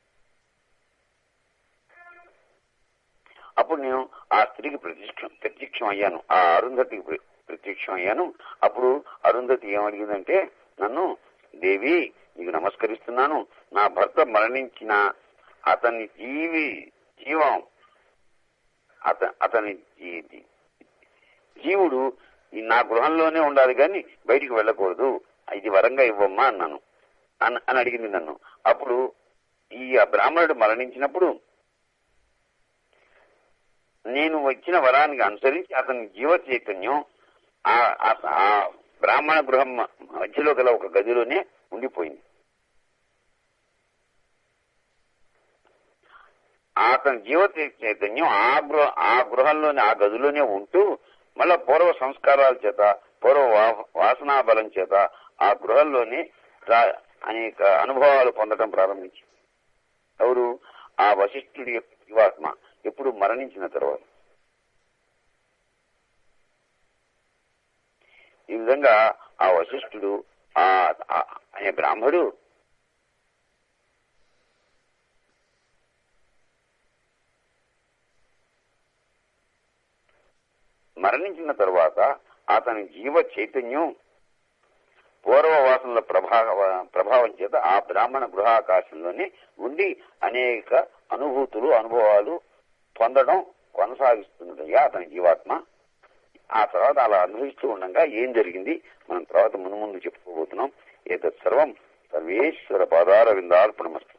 అప్పుడు నేను ఆ స్త్రీకి ప్రత్యక్షం ప్రత్యక్షం అయ్యాను ఆ అరుంధతికి ప్ర- ప్రత్యక్షం అయ్యాను అప్పుడు అరుంధతి ఏమడిగిందంటే నన్ను దేవి నీకు నమస్కరిస్తున్నాను నా భర్త మరణించిన అతని జీవి జీవం అత అతని జీ- జీ- జీవుడు ఈ నా గృహంలోనే ఉండాలి కానీ బయటికి వెళ్ళకూడదు ఇది వరంగా ఇవ్వమ్మా అన్నాను అన్- అని అడిగింది నన్ను అప్పుడు ఈ ఆ బ్రాహ్మణుడు మరణించినప్పుడు నేను వచ్చిన వరానికి అనుసరించి అతని జీవ చైతన్యం ఆ- ఆ- ఆ బ్రాహ్మణ గృహం మ- మధ్యలో గల ఒక గదిలోనే ఉండిపోయింది అతని జీవ చైతన్యం ఆ గృహ ఆ గృహంలోనే ఆ గదిలోనే ఉంటూ మళ్ళా పూర్వ సంస్కారాల చేత పూర్వ వా- వాసనా బలం చేత ఆ గృహంలోనే రా- అనేక అనుభవాలు పొందడం ప్రారంభించింది ఎవరు ఆ వశిష్ఠుడి యొక్క జీవాత్మ ఎప్పుడు మరణించిన తర్వాత ఈ విధంగా ఆ వశిష్ఠుడు ఆ ఆ- అనే బ్రాహ్మడు మరణించిన తరువాత అతని జీవ చైతన్యం పూర్వ వాసనల ప్రభావ ప్రభావం చేత ఆ బ్రాహ్మణ గృహాకాశంలోనే ఉండి అనేక అనుభూతులు అనుభవాలు పొందడం కొనసాగిస్తున్నదయ్యా అతని జీవాత్మ ఆ తర్వాత అలా అనుభవిస్తూ ఉండగా ఏం జరిగింది మనం తర్వాత ముందు ముందు చెప్పుకోబోతున్నాం ఏతత్ సర్వం సర్వేశ్వర పాదార విందార్పణమస్తు